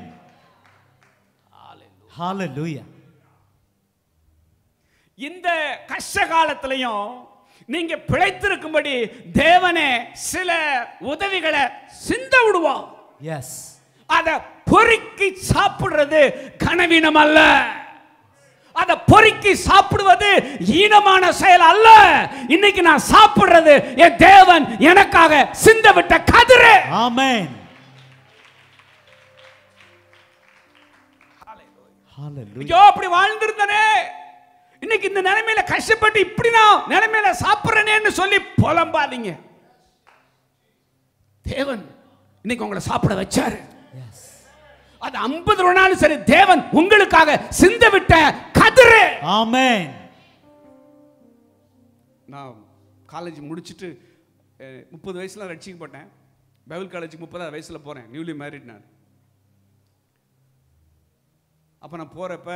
ஹalleluya இந்த கஷ்ட காலத்திலையும் நீங்க பிழைத்திருக்கும்படி தேவனே சில உதவிகளை சிந்த விடுவான் எஸ் அத பொறுக்கி சாப்பிடுறது கனவீனம் அல்ல அத பொறுக்கி சாப்பிடுவது ஈனமான செயல் அல்ல இன்னைக்கு நான் சாப்பிடுறது என் தேவன் எனக்காக சிந்த விட்ட கதிரு ஆமென் ஹalleluya ஐயோ அப்படி வாழ்ந்திருந்தனே இன்னைக்கு இந்த நிலைமையில கஷ்டப்பட்டு இப்படி நான் நிலைமையில சாப்பிடுறேனேன்னு சொல்லி புலம்பாதீங்க தேவன் இன்னைக்கு உங்களை சாப்பிட வச்சாரு எஸ் அது ஐம்பது ரூபானாலும் சரி தேவன் உங்களுக்காக சிந்த விட்ட கதிரு ஆமென் நான் காலேஜ் முடிச்சுட்டு முப்பது வயசுல ரட்சிக்கப்பட்டேன் பைபிள் காலேஜுக்கு முப்பதாவது வயசுல போறேன் நியூலி மேரிட் நான் அப்போ நான் போறப்ப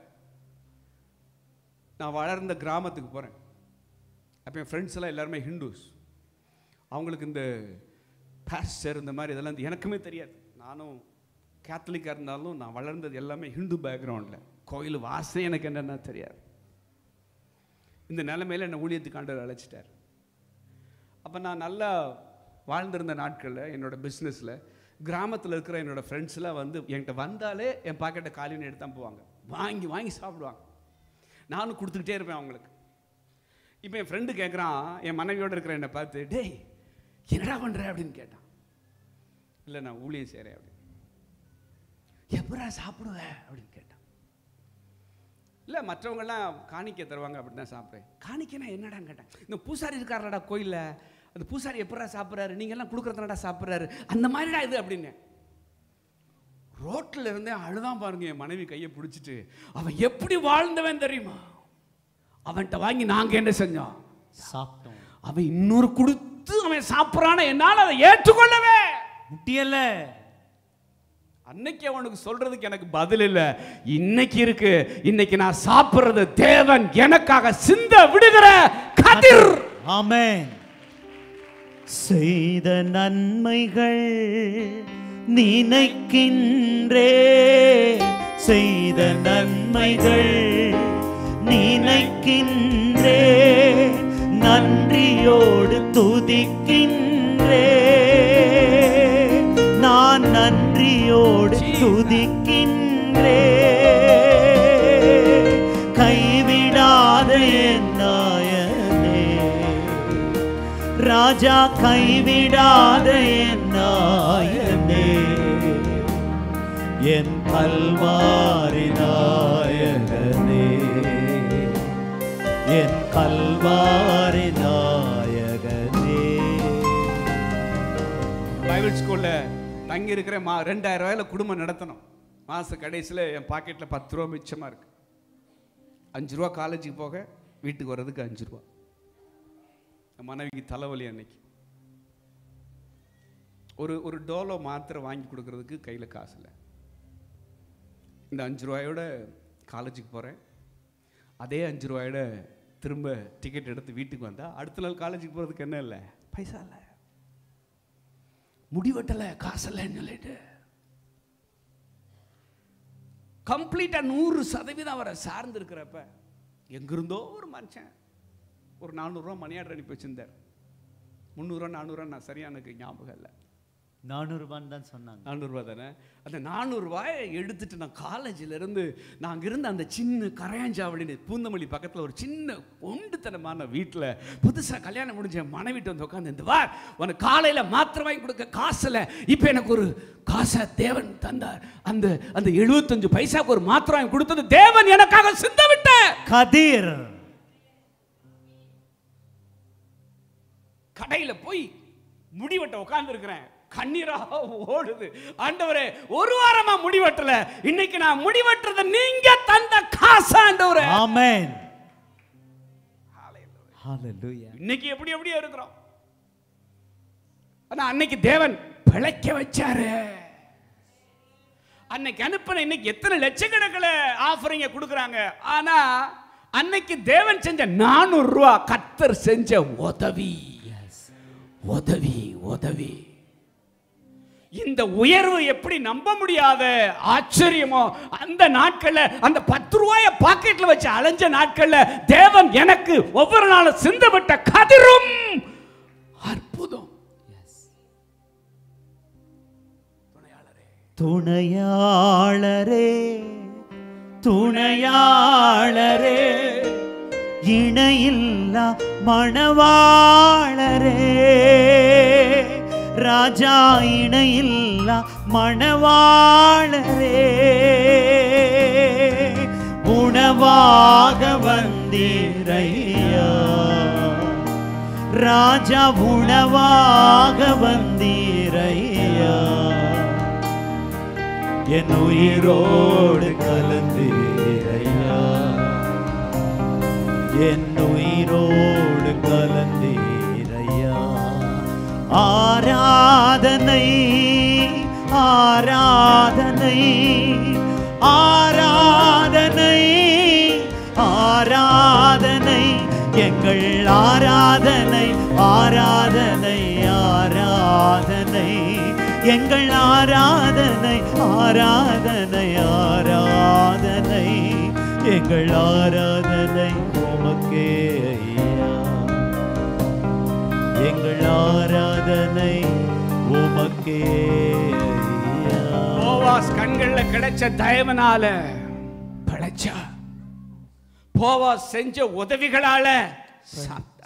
நான் வளர்ந்த கிராமத்துக்கு போறேன் அப்போ என் ஃப்ரெண்ட்ஸ் எல்லாம் எல்லாருமே ஹிந்துஸ் அவங்களுக்கு இந்த பாஸ்டர் இந்த மாதிரி இதெல்லாம் வந்து எனக்குமே தெரியாது நானும் கேத்தலிக்காக இருந்தாலும் நான் வளர்ந்தது எல்லாமே ஹிந்து பேக்ரவுண்டில் கோயில் வாசனை எனக்கு என்னென்னா தெரியாது இந்த நிலைமையில என்னை ஊழியத்துக்கு ஆண்டவர் அழைச்சிட்டார் அப்போ நான் நல்லா வாழ்ந்திருந்த நாட்களில் என்னோட பிஸ்னஸில் கிராமத்தில் இருக்கிற என்னோட ஃப்ரெண்ட்ஸ்லாம் வந்து என்கிட்ட வந்தாலே என் பாக்கெட்டை காலின்னு எடுத்து தான் போவாங்க வாங்கி வாங்கி சாப்பிடுவாங்க நானும் கொடுத்துக்கிட்டே இருப்பேன் அவங்களுக்கு இப்போ என் ஃப்ரெண்டு கேட்குறான் என் மனைவியோட இருக்கிற என்னை பார்த்து டேய் என்னடா பண்ணுற அப்படின்னு கேட்டான் இல்லை நான் ஊழியம் செய்கிறேன் அப்படின்னு எப்படா சாப்பிடுவ அப்படின்னு கேட்டான் இல்லை மற்றவங்கெல்லாம் காணிக்கை தருவாங்க அப்படி தான் சாப்பிட்றேன் காணிக்கைனா என்னடான்னு கேட்டேன் இந்த பூசாரி இருக்காருலடா கோயிலில் அந்த பூசாரி எப்படா சாப்பிட்றாரு நீங்கள்லாம் கொடுக்குறதுனடா சாப்பிட்றாரு அந்த மாதிரிடா இது அப்படின்னு ரோட்டில் இருந்தே அழுதான் பாருங்க என் மனைவி கையை பிடிச்சிட்டு அவன் எப்படி வாழ்ந்தவன் தெரியுமா அவன்கிட்ட வாங்கி நாங்கள் என்ன செஞ்சோம் சாப்பிட்டோம் அவன் இன்னொரு கொடுத்து அவன் சாப்பிட்றான என்னால் அதை ஏற்றுக்கொள்ளவே முட்டியல்ல அன்னைக்கு அவனுக்கு சொல்றதுக்கு எனக்கு பதில் இல்ல இன்னைக்கு இருக்கு இன்னைக்கு நான் சாப்பிடுறது தேவன் எனக்காக சிந்த விடுகிற கதிர் ஆமென் செய்த நன்மைகள் நினைக்கின்றே செய்த நன்மைகள் நினைக்கின்றே நன்றியோடு துதிக்கின்றே நான் நன்றியோடு துதிக்கின்றே கைவிடாத என் நாயனே ராஜா கைவிடாத என் நாயனே என் கல்வாரி நாயகனே என் கல்வாரி நாயகனே பைபிள் ஸ்கூல்ல தங்கி இருக்கிற மா ரெண்டாயிரம் ரூபாயில குடும்பம் நடத்தணும் மாச கடைசியில் என் பாக்கெட்ல பத்து ரூபா மிச்சமா இருக்கு அஞ்சு ரூபா காலேஜுக்கு போக வீட்டுக்கு வர்றதுக்கு அஞ்சு ரூபா என் மனைவிக்கு தலைவலி அன்னைக்கு ஒரு ஒரு டோலோ மாத்திரை வாங்கி கொடுக்கறதுக்கு கையில் காசு இல்லை இந்த அஞ்சு ரூபாயோட காலேஜுக்கு போகிறேன் அதே அஞ்சு ரூபாயோட திரும்ப டிக்கெட் எடுத்து வீட்டுக்கு வந்தா அடுத்த நாள் காலேஜுக்கு போகிறதுக்கு என்ன இல்லை பைசா இல்லை முடிவெட்டலை காசு இல்லைன்னு சொல்லிட்டு கம்ப்ளீட்டாக நூறு சதவீதம் அவரை சார்ந்து இருக்கிறப்ப எங்கிருந்தோ ஒரு மனுஷன் ஒரு நானூறுரூவா மணி ஆர்டர் அனுப்பி வச்சிருந்தார் முந்நூறுரூவா நானூறுரூவா நான் சரியா எனக்கு ஞாபகம் இல்லை நானூறு ரூபான்னு தான் சொன்னாங்க நானூறுரூவா தானே அந்த நானூறுரூவாயை எடுத்துட்டு நான் காலேஜில் இருந்து நான் இருந்த அந்த சின்ன கரையாஞ்சாவளின்னு பூந்தமல்லி பக்கத்தில் ஒரு சின்ன ஒண்டுத்தனமான வீட்டில் புதுசாக கல்யாணம் முடிஞ்ச என் மனைவிட்டு வந்து உட்காந்து இந்த வார் உனக்கு காலையில் மாத்திரை வாங்கி கொடுக்க காசில் இப்போ எனக்கு ஒரு காசை தேவன் தந்தார் அந்த அந்த எழுபத்தஞ்சு பைசாக்கு ஒரு மாத்திரை வாங்கி கொடுத்தது தேவன் எனக்காக சிந்த விட்ட கதிர் கடையில் போய் முடிவெட்ட உட்கார்ந்துருக்கிறேன் கண்ணீரா ஓடுது ஆண்டவரே ஒரு வாரமா முடிவெட்டல இன்னைக்கு நான் முடிவெட்டுறது நீங்க தந்த காசு ஆண்டவரே ஆமென் ஹalleluya இன்னைக்கு எப்படி எப்படியோ இருக்கிறோம் ஆனா அன்னைக்கு தேவன் பிழைக்க வச்சாரு அன்னைக்கு அனுப்பின இன்னைக்கு எத்தனை லட்சக்கணக்கில் ஆஃபரிங்க கொடுக்குறாங்க ஆனா அன்னைக்கு தேவன் செஞ்ச நானூறு ரூபா கத்தர் செஞ்ச உதவி உதவி உதவி இந்த உயர்வு எப்படி நம்ப முடியாத ஆச்சரியமோ அந்த நாட்கள்ல அந்த பத்து ரூபாய பாக்கெட்ல வச்சு அலைஞ்ச நாட்கள்ல தேவன் எனக்கு ஒவ்வொரு நாளும் சிந்தப்பட்ட கதிரும் அற்புதம் துணையாளரே துணையாளரே இணையில்லா மணவாளரே ராஜா இணையில்லா மணவாளரே உணவாக வந்தீரையா ராஜா உணவாக வந்தீரையா என் உயிரோடு கலந்தீரையா என் உயிரோடு கலந்தீரையா ஆராதனை ஆராதனை ஆராதனை ஆராதனை எங்கள் ஆராதனை ஆராதனை ஆராதனை எங்கள் ஆராதனை ஆராதனை ஆராதனை எங்கள் ஆராதனை உமக்கே ஐயா எங்கள் ஆராதனை உமக்கே ஐயா போவாஸ் கண்கள்ல கிடைச்ச தயவனால பிழைச்சா போவாஸ் செஞ்ச உதவிகளால சாப்பிட்டா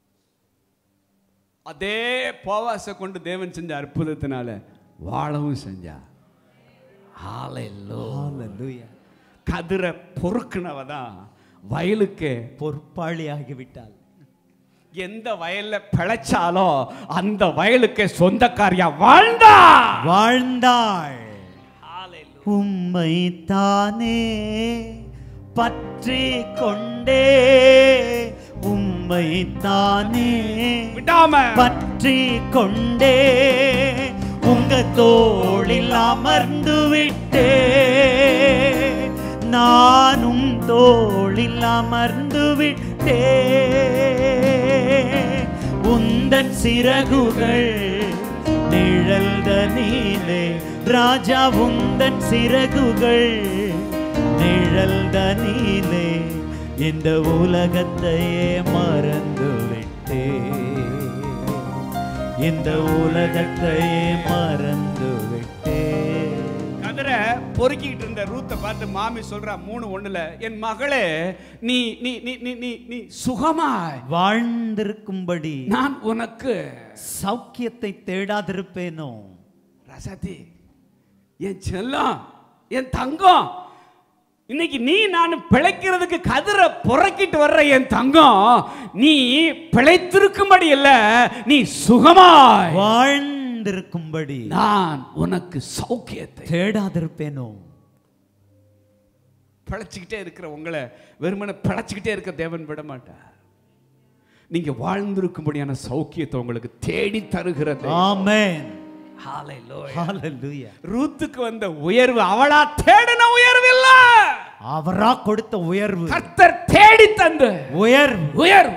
அதே போவாசை கொண்டு தேவன் செஞ்ச அற்புதத்தினால வாழவும் செஞ்சா ஹalleluya ஹalleluya கதிரை பொறுக்குனவ தான் வயலுக்கு பொறுப்பாளியாகி விட்டாள் எந்த வயல்ல பிழைச்சாலோ அந்த வயலுக்கு சொந்தக்காரியா வாழ்ந்தா வாழ்ந்தாள் உம்மை தானே பற்றி கொண்டே உம்மை தானே விடாம பற்றி கொண்டே உங்க தோளில் அமர்ந்து விட்டே நானும் தோளில் அமர்ந்து விட்டே உந்தன் சிறகுகள் நிழல்தனிலே ராஜா உந்தன் சிறகுகள் நிழல்தனிலே இந்த உலகத்தையே மறந்து விட்டே இந்த உலகத்தையே மறந்து விட்டே கதிரை பொறுக்கிட்டு இருந்த ரூத்தை பார்த்து மாமி சொல்றா மூணு ஒண்ணுல என் மகளே நீ நீ நீ நீ நீ நீ சுகமாய் வாழ்ந்திருக்கும்படி நான் உனக்கு சௌக்கியத்தை தேடாதிருப்பேனோ ரசதி என் செல்லம் என் தங்கம் இன்னைக்கு நீ நான் பிழைக்கிறதுக்கு கதிரை புறக்கிட்டு வர்ற என் தங்கம் நீ பிழைத்திருக்கும்படி இல்ல நீ சுகமாய் வாழ்ந்திருக்கும்படி நான் உனக்கு சௌக்கியத்தை தேடாதிருப்பேனோ பிழைச்சிக்கிட்டே இருக்கிற உங்களை வெறுமனே பிழைச்சிக்கிட்டே இருக்க தேவன் விட மாட்டார் நீங்க வாழ்ந்திருக்கும்படியான சௌக்கியத்தை உங்களுக்கு தேடி தருகிறது ஆமென் Hallelujah. ஹalleluya ரூத்துக்கு வந்த உயர்வு அவளா தேடின உயர்வு இல்ல அவரா கொடுத்த உயர்வு கர்த்தர் தேடி தந்த உயர்வு உயர்வு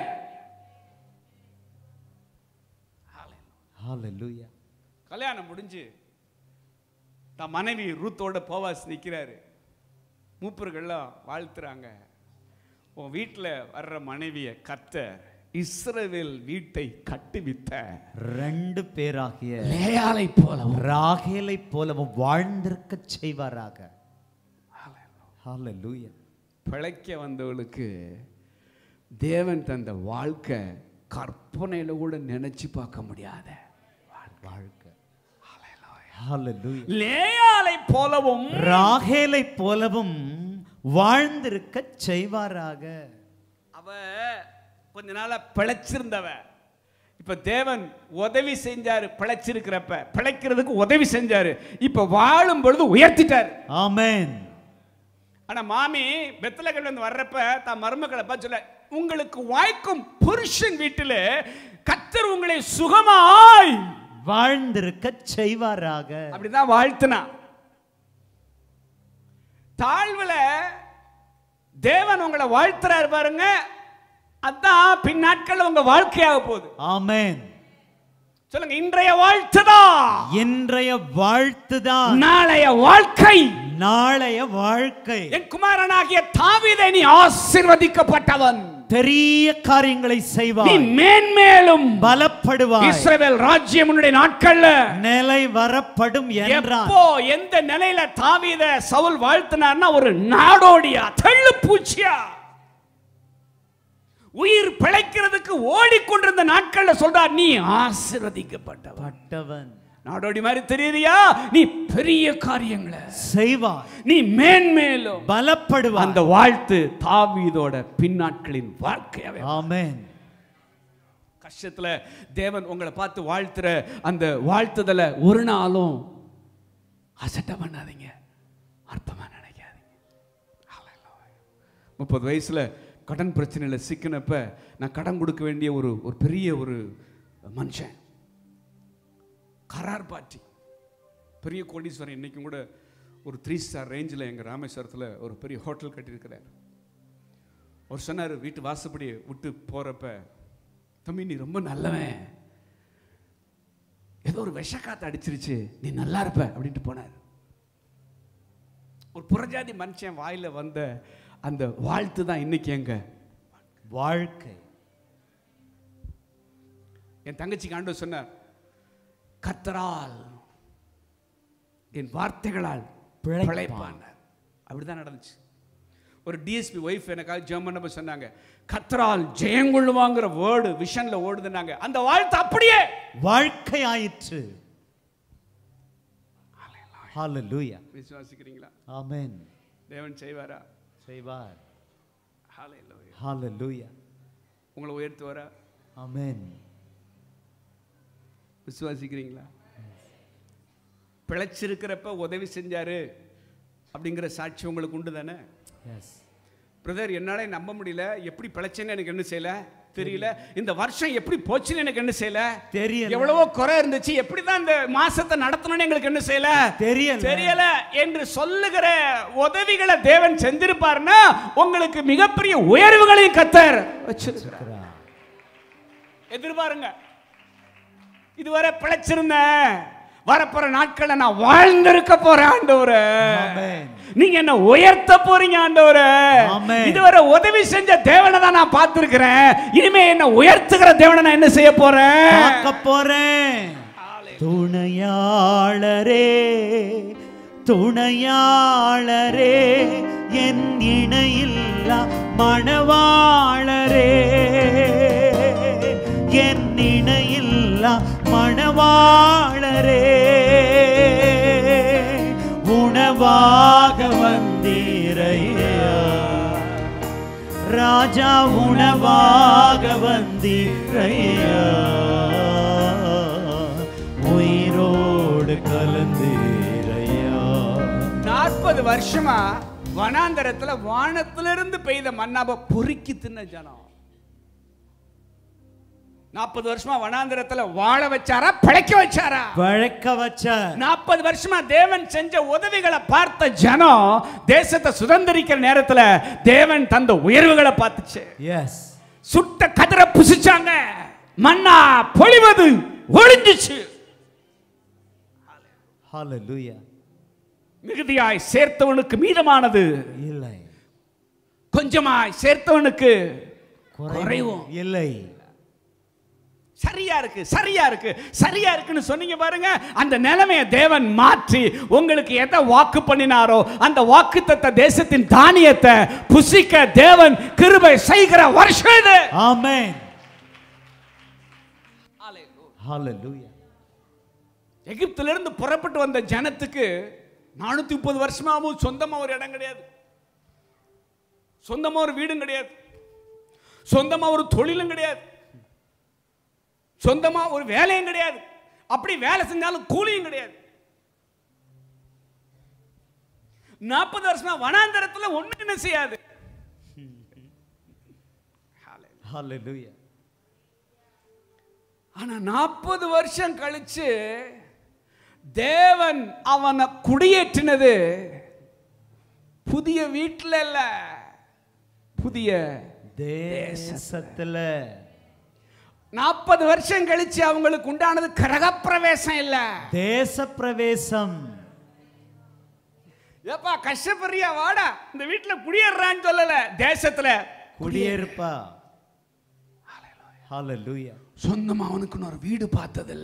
ஹalleluya கல்யாணம் முடிஞ்சு தன் மனைவி ரூத்தோட போவாஸ் நிற்கிறாரு மூப்பர்கள்லாம் வாழ்த்துறாங்க உன் வீட்டில் வர்ற மனைவியை கர்த்தர் இஸ்ரவேல் வீட்டை கட்டுவித்த ரெண்டு பேராகிய லேயாலை போலவும் ராகேலை போலவும் வாழ்ந்திருக்க செய்வாராக ஹalleluya பிழைக்க வந்தவளுக்கு தேவன் தந்த வாழ்க்கை கற்பனையில கூட நினைச்சு பார்க்க முடியாத வாழ்க்கை ஹalleluya லேயாலை போலவும் ராகேலை போலவும் வாழ்ந்திருக்க செய்வாராக அவ கொஞ்ச நாளா பிழைச்சிருந்தவ இப்ப தேவன் உதவி செஞ்சாரு பிழைச்சிருக்கிறப்ப பிழைக்கிறதுக்கு உதவி செஞ்சாரு இப்ப வாழும் பொழுது உயர்த்திட்டாரு ஆமென் ஆனா மாமி பெத்தலகல்ல இருந்து வர்றப்ப தான் மருமக்களை பார்த்து சொல்ல உங்களுக்கு வாய்க்கும் புருஷன் வீட்டில கத்தர் உங்களை சுகமாய் வாழ்ந்திருக்க செய்வாராக அப்படிதான் வாழ்த்துனா தாழ்வுல தேவன் உங்களை வாழ்த்துறாரு பாருங்க அதான் பின் நாட்கள்ல உங்க வாழ்க்கையாக போகுது ஆமென் சொல்லுங்க இன்றைய வாழ்த்துதான் இன்றைய வாழ்த்துதான் நாளைய வாழ்க்கை நாளைய வாழ்க்கை என் குமாரனாகிய தாவீதை நீ ஆசீர்வதிக்கப்பட்டவன் பெரிய காரியங்களை நீ செய்வாய் மேன்மேலும் பலப்படுவாய் இஸ்ரவேல் ராஜ்யம் உன்னுடைய நாட்கள்ல நிலை வரப்படும் என்றார் எப்போ எந்த நிலையில தாவீத சவுல் வாழ்த்தினார்னா ஒரு நாடோடியா தள்ளு பூச்சியா உயிர் பிழைக்கிறதுக்கு ஓடிக்கொண்டிருந்த நாட்கள்ல சொல்றார் நீ ஆசீர்வதிக்கப்பட்டவன் பட்டவன் நாடோடி மாதிரி தெரியறியா நீ பெரிய காரியங்களை செய்வாய் நீ மேன்மேலும் பலப்படுவாய் அந்த வாழ்த்து தாவீதோட பின்னாட்களின் வாழ்க்கையாவே ஆமென் கஷ்டத்துல தேவன் உங்களை பார்த்து வாழ்த்துற அந்த வாழ்த்துதலை ஒரு நாளும் அசட்ட பண்ணாதீங்க அற்பமா நினைக்காதீங்க Hallelujah. முப்பது வயசுல கடன் பிரச்சனையில் சிக்கினப்ப நான் கடன் கொடுக்க வேண்டிய ஒரு ஒரு பெரிய ஒரு மனுஷன் கரார் பாட்டி பெரிய கோடீஸ்வரன் இன்னைக்கும் கூட ஒரு த்ரீ ஸ்டார் ரேஞ்சில் எங்கள் ராமேஸ்வரத்தில் ஒரு பெரிய ஹோட்டல் கட்டியிருக்கிறார் அவர் சொன்னார் வீட்டு வாசப்படி விட்டு போகிறப்ப தம்பி நீ ரொம்ப நல்லவன் ஏதோ ஒரு விஷக்காத்து அடிச்சிருச்சு நீ நல்லா இருப்ப அப்படின்ட்டு போனார் ஒரு புறஜாதி மனுஷன் வாயில வந்த அந்த வாழ்த்து தான் இன்னைக்கு எங்க வாழ்க்கை என் தங்கச்சிக்கு ஆண்டவர் சொன்னார் கத்தரால் என் வார்த்தைகளால் பிழைப்பான். பிழைப்பானார் அப்படிதான் நடந்துச்சு ஒரு டிஎஸ்பி ஒய்ஃப் எனக்காக ஜெர்மன் சொன்னாங்க கத்தரால் ஜெயங்கொள்ளுவாங்கிற வேர்டு விஷன்ல ஓடுதுனாங்க அந்த வாழ்த்து அப்படியே வாழ்க்கை ஆயிற்று ஹalleluya விசுவாசிக்கிறீங்களா ஆமென் தேவன் செய்வாரா செய்வார் ஹalleluya. ஹalleluya உங்களை உயர்த்துவாரா ஆமென் விசுவாசிக்கிறீங்களா பிழைச்சிருக்கிறப்ப உதவி செஞ்சாரு அப்படிங்கிற சாட்சி உங்களுக்கு உண்டு தானே எஸ் பிரதர் என்னால நம்ப முடியல எப்படி பிழைச்சேன்னு எனக்கு என்ன செய்யல தெரியல இந்த வருஷம் எப்படி போச்சுன்னு எனக்கு என்ன செய்யல தெரியல. எவ்வளவோ குறை இருந்துச்சு எப்படி தான் இந்த மாசத்தை நடத்தணும்னு எங்களுக்கு என்ன செய்யல தெரியல. தெரியல என்று சொல்லுகிற உதவிகளை தேவன் செஞ்சிருப்பாருன்னா உங்களுக்கு மிகப்பெரிய உயர்வுகளையும் கத்தர் வச்சிருக்கிறார் எதிர்பாருங்க இதுவரை பிழைச்சிருந்தேன் வரப்போற நாட்கள்ல நான் வாழ்ந்திருக்க போறேன் ஆண்டவரே ஆமென். நீங்க என்ன உயர்த்த போறீங்க ஆண்டவரே ஆமென். இதுவரை உதவி செஞ்ச தேவனை தான் நான் பார்த்திருக்கிறேன் இனிமே என்ன உயர்த்துகிற தேவனை நான் என்ன செய்ய போறேன் பார்க்க போறேன் துணையாளரே துணையாளரே என் இணையில்லா மணவாளரே என் இணையில்லா மணவாளரே உணவாக வந்தீரையா ராஜா உணவாக வந்தீரையா உயிரோடு கலந்தீரையா நாற்பது வருஷமா வனாந்தரத்துல வானத்திலிருந்து பெய்த மண்ணாப பொறுக்கி தின்ன ஜனம் நாற்பது வருஷமா வனாந்தரத்துல வாழ வச்சாரா பிழைக்க வச்சாரா வழக்க வச்ச நாற்பது வருஷமா தேவன் செஞ்ச உதவிகளை பார்த்த ஜனம் தேசத்தை சுதந்திரிக்கிற நேரத்துல தேவன் தந்த உயர்வுகளை பார்த்துச்சு எஸ் சுட்ட கதிரை புசிச்சாங்க மண்ணா பொழிவது ஒளிஞ்சிச்சு ஹalleluya மிகுதியாய் சேர்த்தவனுக்கு மீதமானது இல்லை கொஞ்சமாய் சேர்த்தவனுக்கு குறைவும் இல்லை சரியா இருக்கு சரியா இருக்கு சரியா இருக்குன்னு சொன்னீங்க பாருங்க அந்த நிலைமையை தேவன் மாற்றி உங்களுக்கு எதை வாக்கு பண்ணினாரோ அந்த வாக்குத்தத்த தேசத்தின் தானியத்தை புசிக்க தேவன் கிருபை செய்கிற வருஷம் இது ஆமென் ஹalleluya எகிப்திலிருந்து புறப்பட்டு வந்த ஜனத்துக்கு நானூத்தி முப்பது வருஷமாவும் சொந்தமா ஒரு இடம் கிடையாது சொந்தமா ஒரு வீடும் கிடையாது சொந்தமா ஒரு தொழிலும் கிடையாது சொந்தமா ஒரு வேலையும் கிடையாது அப்படி வேலை செஞ்சாலும் கூலியும் கிடையாது நாற்பது வருஷமா வனாந்தரத்துல ஒண்ணு என்ன செய்யாது ஹalleluya ஆனா நாற்பது வருஷம் கழிச்சு தேவன் அவனை குடியேற்றினது புதிய வீட்டில் இல்ல புதிய தேசத்துல நாற்பது வருஷம் கழிச்சு அவங்களுக்கு உண்டானது கிரகப்பிரவேசம் இல்ல தேச பிரவேசம் ஏப்பா கஷ்டப்படுறியா வாடா இந்த வீட்டுல குடியேறான்னு சொல்லல தேசத்துல குடியிருப்பா ஹalleluya சொந்தமா அவனுக்குன்னு ஒரு வீடு பார்த்ததில்ல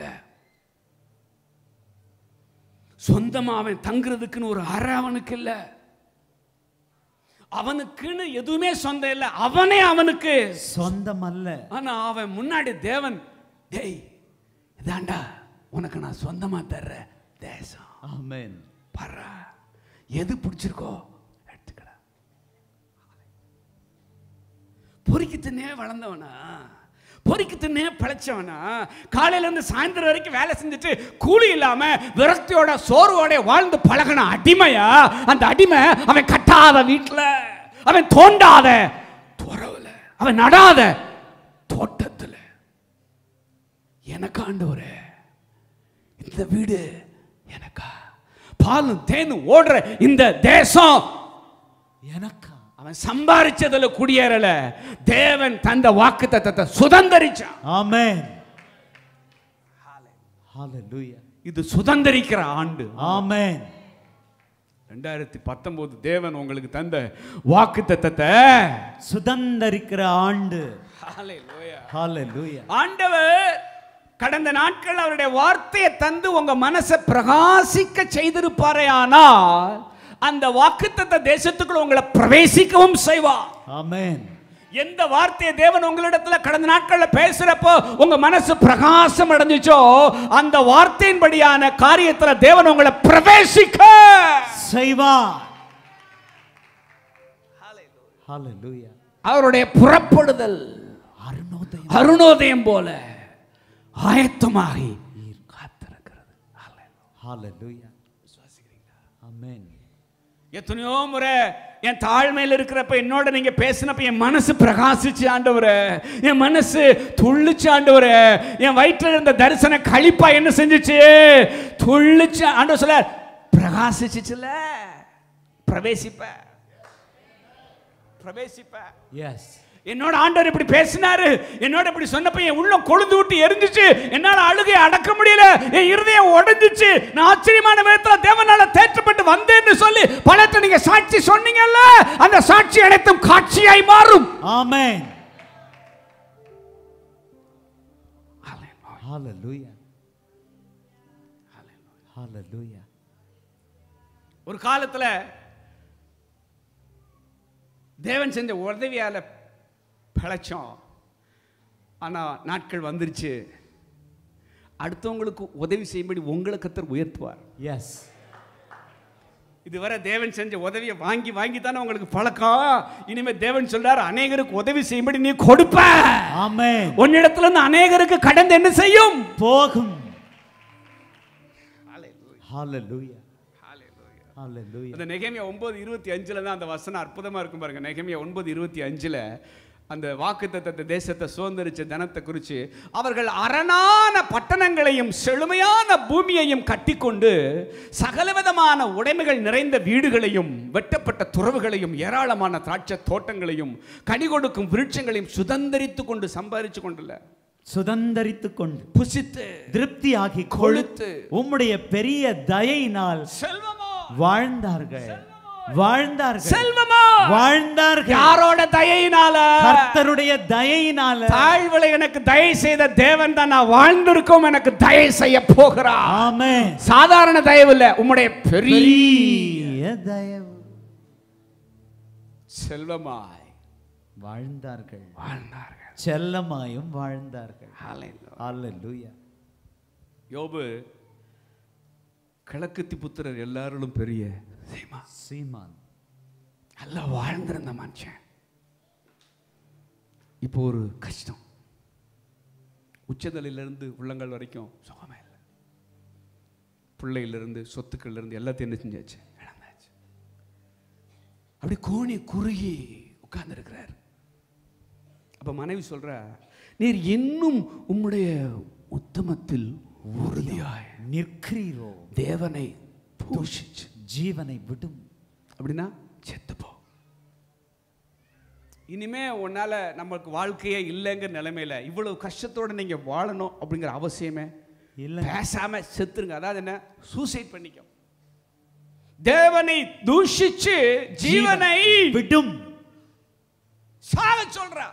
சொந்தமா அவன் தங்குறதுக்குன்னு ஒரு அறை அவனுக்கு இல்ல அவனுக்குன்னு எதுவுமே சொந்தம் இல்ல அவனே அவனுக்கு சொந்தம் அல்ல ஆனா அவன் முன்னாடி தேவன் டேய் இதாண்டா உனக்கு நான் சொந்தமா தர்ற தேசம் ஆமென் பர்றா எது பிடிச்சிருக்கோ எடுத்துக்கடா பொறுக்கி தின்னே வளர்ந்தவனா பொறிக்கு தின்னே பிழைச்சவனா காலையில இருந்து சாயந்தரம் வரைக்கும் வேலை செஞ்சுட்டு கூலி இல்லாம விரக்தியோட சோர்வோட வாழ்ந்து பழகின அடிமையா அந்த அடிமை அவன் கட்டாத வீட்டுல அவன் தோண்டாத துறவுல அவன் நடாத தோட்டத்துல எனக்கு ஆண்டவரே இந்த வீடு எனக்கா பாலும் தேனும் ஓடுற இந்த தேசம் எனக்கா அவன் சம்பாரிச்சதுல குடியேறல தேவன் தந்த வாக்கு தத்தத்தை சுதந்தரிச்சான் ஆமென் ஹalleluya இது சுதந்தரிக்கிற ஆண்டு ஆமென் ரெண்டாயிரத்தி பத்தொன்பது தேவன் உங்களுக்கு தந்த வாக்கு தத்தத்தை சுதந்தரிக்கிற ஆண்டு ஹalleluya ஆண்டவர் கடந்த நாட்கள் அவருடைய வார்த்தையை தந்து உங்க மனசை பிரகாசிக்க செய்திருப்பாரே ஆனால் அந்த வாக்குத்தத்த தேசத்துக்குள்ள உங்களை பிரவேசிக்கவும் செய்வார் ஆமென் எந்த வார்த்தையை தேவன் உங்களிடத்துல கடந்த நாட்கள்ல பேசுறப்போ உங்க மனசு பிரகாசம் அடைஞ்சுச்சோ அந்த வார்த்தையின்படியான காரியத்துல தேவன் உங்களை பிரவேசிக்க செய்வார் ஹalleluya அவருடைய புறப்படுதல் அருணோதயம் அருணோதயம் போல ஆயத்தமாகி காத்திருக்கிறது ஹalleluya ஆமென் எத்தனையோ முறை என் தாழ்மையில் இருக்கிறப்ப என்னோட நீங்க பேசினப்ப என் மனசு பிரகாசிச்சு ஆண்டவரே என் மனசு துள்ளிச்சு ஆண்டவரே என் வயிற்றில் இருந்த தரிசன கழிப்பா என்ன செஞ்சுச்சு துள்ளிச்சு ஆண்டவர் சொல்ல பிரகாசிச்சுச்சுல பிரவேசிப்ப பிரவேசிப்ப எஸ் என்னோட ஆண்டவர் இப்படி பேசினாரு என்னோட இப்படி சொன்னப்ப என் உள்ளம் கொழுந்து விட்டு எரிஞ்சிச்சு என்னால அழுகையை அடக்க முடியல என் இருதயம் உடைஞ்சிச்சு நான் ஆச்சரியமான விதத்துல தேவனால தேற்றப்பட்டு வந்தேன்னு சொல்லி பலத்தை நீங்க சாட்சி சொன்னீங்கல்ல அந்த சாட்சி அனைத்தும் காட்சியாய் மாறும் ஆமென் ஹalleluya ஹalleluya ஒரு காலத்துல தேவன் செஞ்ச உதவியால பிழைச்சோம் ஆனா நாட்கள் வந்துருச்சு அடுத்தவங்களுக்கு உதவி செய்யும்படி உங்களை கத்தர் உயர்த்துவார் எஸ் இதுவரை தேவன் செஞ்ச உதவியை வாங்கி வாங்கி தானே உங்களுக்கு பழக்கம் இனிமே தேவன் சொல்றாரு அநேகருக்கு உதவி செய்யும்படி நீ கொடுப்ப ஆமென் உன்னிடத்துல இருந்து அநேகருக்கு கடந்து என்ன செய்யும் போகும் ஹalleluya ஹalleluya அந்த நெகேமியா ஒன்பது இருபத்தி அஞ்சுல தான் அந்த வசனம் அற்புதமா இருக்கும் பாருங்க நெகேமியா ஒன்பது இருபத்தி அஞ்சுல அந்த வாக்குத்தத்தத்தை தேசத்தை சுதந்திரிச்ச தனத்தை குறித்து அவர்கள் அரணான பட்டணங்களையும் செழுமையான பூமியையும் கட்டிக்கொண்டு சகலவிதமான உடைமைகள் நிறைந்த வீடுகளையும் வெட்டப்பட்ட துறவுகளையும் ஏராளமான திராட்சை தோட்டங்களையும் கனி கொடுக்கும் விருட்சங்களையும் சுதந்திரித்து கொண்டு சம்பாதிச்சு கொண்டுல சுதந்தரித்துக் கொண்டு புசித்து திருப்தியாகி கொழுத்து. கொழுத்து உம்முடைய பெரிய தயையினால் செல்வமோ வாழ்ந்தார்கள் வாழ்ந்தார்கள் செல்வமோ வாழ்ந்தார்கள் யாரோட தயையினால கர்த்தருடைய தயையினால தாழ்வுல எனக்கு தயை செய்த தேவன் தான் நான் வாழ்ந்திருக்கோம் எனக்கு தயை செய்ய போகிறார் ஆமென் சாதாரண தயவு இல்ல உம்முடைய பெரிய பெரிய தயவு செல்வமாய் வாழ்ந்தார்கள் வாழ்ந்தார்கள் செல்லமாயும் வாழ்ந்தார்கள் ஹalleluya. அல்லேலூயா யோபு கிழக்குத்தி புத்திரர் எல்லாரும் பெரிய சீமா சீமான் நல்லா வாழ்ந்திருந்த மனுஷன் இப்போ ஒரு கஷ்டம் உச்சதலையிலிருந்து உள்ளங்கள் வரைக்கும் சுகமே இல்லை பிள்ளையிலிருந்து சொத்துக்கள்ல எல்லாத்தையும் என்ன செஞ்சாச்சு இழந்தாச்சு அப்படி கோணி குறுகி உட்கார்ந்துருக்கிறார் அப்ப மனைவி சொல்ற நீர் இன்னும் உம்முடைய உத்தமத்தில் உறுதியாய் நிற்கிறீரோ தேவனை பூஷிச்சு ஜீவனை விடும் அப்படின்னா செத்துப்போ இனிமே உன்னால நமக்கு வாழ்க்கையே இல்லைங்கிற நிலைமையில இவ்வளவு கஷ்டத்தோட நீங்க வாழணும் அப்படிங்கிற அவசியமே இல்ல பேசாம செத்துருங்க அதாவது என்ன சூசைட் பண்ணிக்க தேவனை தூஷிச்சு ஜீவனை விடும் சாக சொல்றா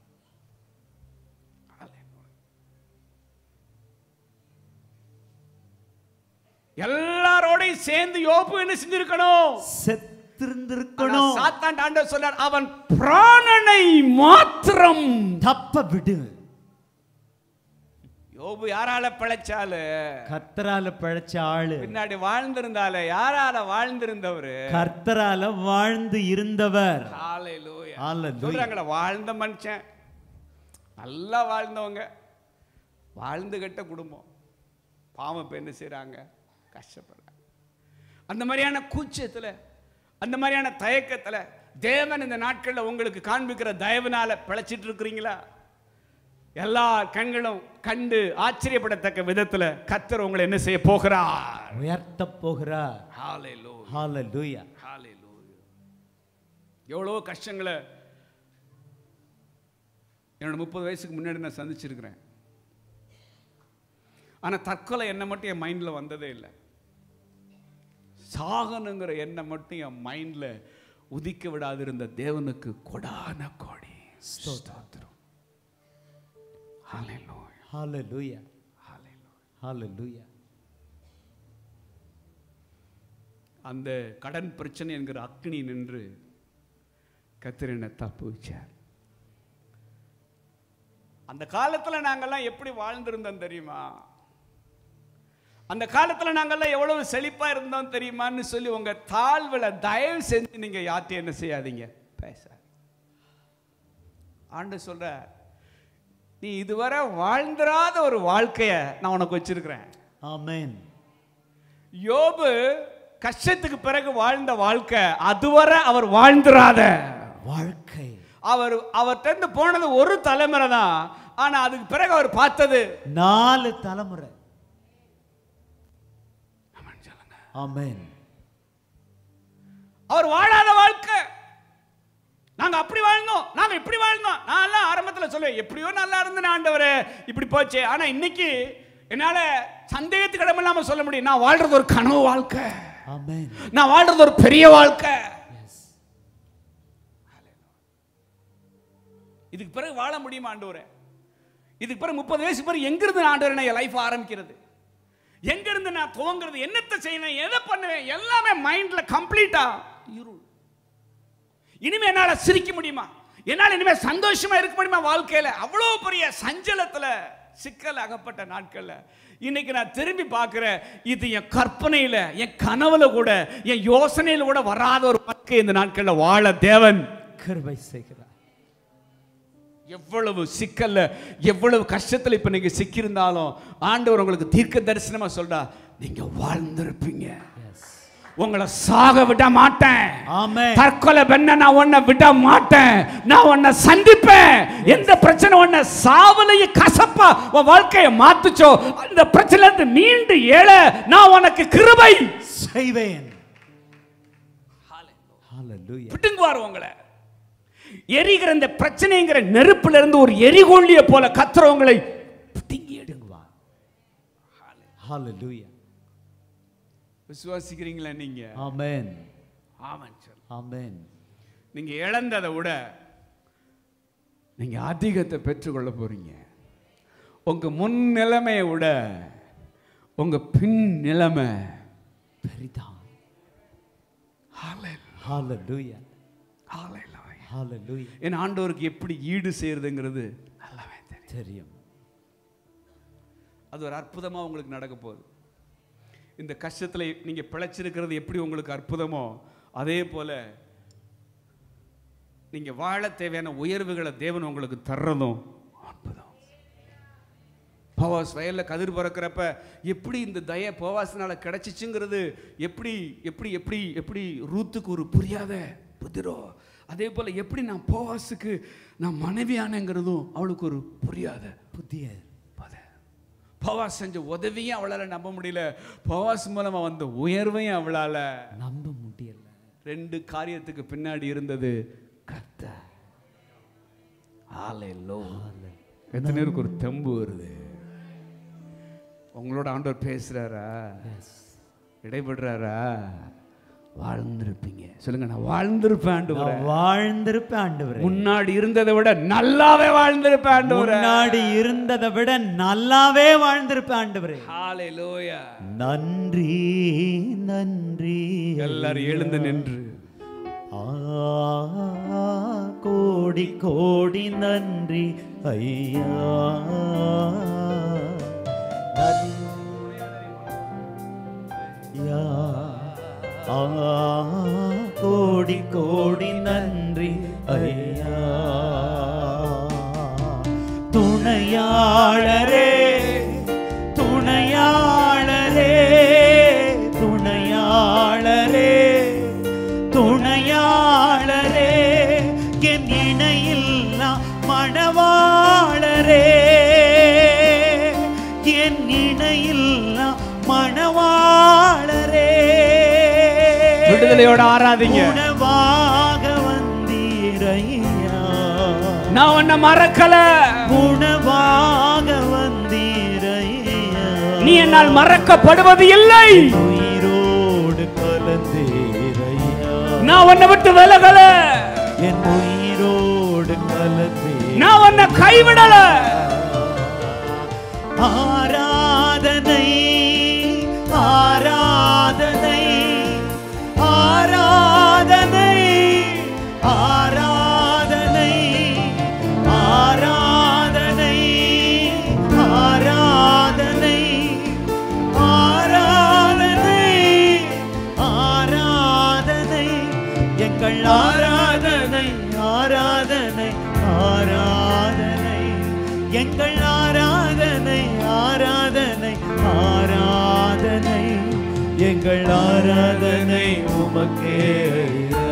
எல்லாரோடையும் சேர்ந்து யோபு என்ன செஞ்சிருக்கணும் ஆனா செத்திருந்திருக்கணும் சாத்தான் ஆண்டவர் சொன்னார் அவன் பிராணனை மாத்திரம் தப்ப விடு யோபு யாரால பிழைச்சாலு கர்த்தரால பிழைச்ச ஆளு பின்னாடி வாழ்ந்திருந்தால யாரால வாழ்ந்திருந்தவரு கர்த்தரால வாழ்ந்து இருந்தவர் ஹalleluya. Hallelujah. சொல்றாங்களே வாழ்ந்த மனுஷன் நல்லா வாழ்ந்தவங்க வாழ்ந்து கட்ட குடும்பம் பாவம் இப்போ என்ன செய்கிறாங்க கஷ்டப்படுறாங்க அந்த மாதிரியான கூச்சத்தில் அந்த மாதிரியான தயக்கத்தில் தேவன் இந்த நாட்களில் உங்களுக்கு காண்பிக்கிற தயவுனால பிழைச்சிட்டு இருக்கிறீங்களா எல்லா கண்களும் கண்டு ஆச்சரியப்படத்தக்க விதத்துல கத்தர் உங்களை என்ன செய்ய போகிறார் உயர்த்த போகிறார் ஹalleluya ஹalleluya ஹalleluya எவ்வளோ கஷ்டங்களை என்னோட முப்பது வயசுக்கு முன்னாடி நான் சந்திச்சிருக்கிறேன் ஆனா தற்கொலை எண்ணம் மட்டும் என் மைண்ட்ல வந்ததே இல்லை சாகனுங்கிற எண்ணம் மட்டும் என் மைண்ட்ல உதிக்க விடாதிருந்த தேவனுக்கு கொடான கோடி ஸ்தோத்திரம் ஹalleluya ஹalleluya ஹalleluya ஹalleluya அந்த கடன் பிரச்சனை என்கிற அக்னி நின்று கத்திர என்னை தப்பு வச்சார் அந்த காலத்துல நாங்கெல்லாம் எப்படி வாழ்ந்திருந்தோம் தெரியுமா அந்த காலத்துல நாங்கெல்லாம் எவ்வளவு செழிப்பா இருந்தோம் தெரியுமான்னு சொல்லி உங்க தாழ்வுல தயவு செஞ்சு நீங்க யார்ட்டையும் என்ன செய்யாதீங்க பேச ஆண்டு சொல்ற நீ இதுவரை வாழ்ந்திராத ஒரு வாழ்க்கைய நான் உனக்கு வச்சிருக்கிறேன் ஆமென் யோபு கஷ்டத்துக்கு பிறகு வாழ்ந்த வாழ்க்கை அதுவரை அவர் வாழ்ந்திராத வாழ்க்கை அவர் அவர்கிட்ட போனது ஒரு தலைமுறை தான் ஆனா அதுக்கு பிறகு அவர் பார்த்தது நாலு தலைமுறை ஆமென் அவர் வாழாத வாழ்க்கை நாங்க அப்படி வாழ்ந்தோம் நாங்க இப்படி வாழ்ந்தோம் நான் எல்லாம் ஆரம்பத்துல சொல்லுவேன் எப்படியோ நல்லா இருந்தேன் ஆண்டவரே இப்படி போச்சு ஆனா இன்னைக்கு என்னால சந்தேகத்துக்கு இடமில்லாம சொல்ல முடியும் நான் வாழ்றது ஒரு கனவு வாழ்க்கை ஆமென் நான் வாழ்றது ஒரு பெரிய வாழ்க்கை எஸ் இதுக்கு பிறகு வாழ முடியுமா ஆண்டவரே இதுக்கு பிறகு முப்பது வயசு பிறகு எங்கிருந்து நான் ஆண்டவரே நான் என் லைஃப் ஆரம்பிக்கிறது எங்கிருந்து நான் துவங்குறது என்னத்தை செய்யணும் எதை பண்ணுவேன் எல்லாமே மைண்ட்ல கம்ப்ளீட்டா இருள் இனிமே என்னால சிரிக்க முடியுமா என்னால இனிமே சந்தோஷமா இருக்க முடியுமா வாழ்க்கையில அவ்வளோ பெரிய சஞ்சலத்துல சிக்கல் அகப்பட்ட நாட்கள்ல இன்னைக்கு நான் திரும்பி பார்க்கிறேன் இது என் கற்பனையில என் கனவுல கூட என் யோசனையில கூட வராத ஒரு வாழ்க்கை இந்த நாட்கள்ல வாழ தேவன் கிருபை செய்கிறார் எவ்வளவு சிக்கல்ல எவ்வளவு கஷ்டத்துல இப்ப நீங்க சிக்கியிருந்தாலும் ஆண்டவர் உங்களுக்கு தீர்க்க தரிசனமா சொல்றா நீங்க வாழ்ந்திருப்பீங்க எஸ் உங்களை சாக விட மாட்டேன் ஆமென் தற்கொலை பண்ண நான் உன்னை விட மாட்டேன் நான் உன்னை சந்திப்பேன் எந்த பிரச்சனை உன்னை சாவலையும் கசப்பா உன் வாழ்க்கையை மாத்துச்சோ அந்த பிரச்சனை இருந்து மீண்டு எழ நான் உனக்கு கிருபை செய்வேன் ஹalleluya விட்டுங்குவார் உங்களை எரிகிற இந்த பிரச்சனைங்கிற நெருப்புல இருந்து ஒரு எரிகொள்ளிய போல கத்துறவங்களை பிடுங்கி எடு எடுங்குவா ஹalleluya விசுவாசிக்கிறீங்களா நீங்க ஆமென் ஆமாம் சார் ஆமென் நீங்க இழந்ததை விட நீங்க அதிகத்தை பெற்றுக்கொள்ள போறீங்க உங்க முன் நிலைமையை விட உங்க பின் நிலைமை பெரிதான் ஹalleluya ஹalleluya என் ஆண்டவருக்கு எப்படி ஈடு செய்யறதுங்கிறது நல்லாவே தெரியும் தெரியும் அது ஒரு அற்புதமா உங்களுக்கு நடக்க போகுது இந்த கஷ்டத்துல நீங்க பிழைச்சிருக்கிறது எப்படி உங்களுக்கு அற்புதமோ அதே போல நீங்க வாழ தேவையான உயர்வுகளை தேவன் உங்களுக்கு தர்றதும் அற்புதம் பவாஸ் வயல்ல கதிர் பறக்கிறப்ப எப்படி இந்த தய பவாசனால கிடைச்சிச்சுங்கிறது எப்படி எப்படி எப்படி எப்படி ரூத்துக்கு ஒரு புரியாத புதிரோ அதே போல எப்படி நான் போவாஸுக்கு நான் மனைவியானங்கிறதும் அவளுக்கு ஒரு புரியாத புதிய பத பவாஸ் செஞ்ச உதவியும் அவளால நம்ப முடியல பவாஸ் மூலமா வந்த உயர்வையும் அவளால நம்ப முடியல ரெண்டு காரியத்துக்கு பின்னாடி இருந்தது கத்த ஆலைலோ எத்தனை பேருக்கு ஒரு தெம்பு வருது உங்களோட ஆண்டவர் பேசுறாரா இடைபடுறாரா வாழ்ந்திருப்பீங்க சொல்லுங்க நான் வாழ்ந்திருப்பேன் ஆண்டவரே நான் வாழ்ந்திருப்பேன் ஆண்டவரே முன்னாடி இருந்ததை விட நல்லாவே வாழ்ந்திருப்பேன் ஆண்டவரே முன்னாடி இருந்ததை விட நல்லாவே வாழ்ந்திருப்பேன் ஆண்டவரே ஹalleluya நன்றி நன்றி எல்லாரும் எழுந்து நின்று ஆ, கோடி கோடி நன்றி ஐயா நன்றியா. ஆ, கோடி கோடி நன்றி ஐயா மணவாளரே என் இணையில்லா மணவாளரே விடுதலையோட ஆராதிங்க உணவாக வந்தீரையா நான் உன்னை மறக்கல உணவாக வந்தீரையா நீ என்னால் மறக்கப்படுவது இல்லை உயிரோடு கலந்தீரையா நான் உன்னை விட்டு விலகல என் உயிரோடு கலந்தே நான் உன்னை கைவிடல ஆராதனை ஆராதனை ஆராதனை ஆராதனை ஆராதனை ஆராதனை ஆராதனை ஆராதனை எங்கள் ஆராதனை ஆராதனை ஆராதனை எங்கள் ஆராதனை ஆராதனை ஆராதனை எங்கள் ஆராதனை உமக்கே ஐயா.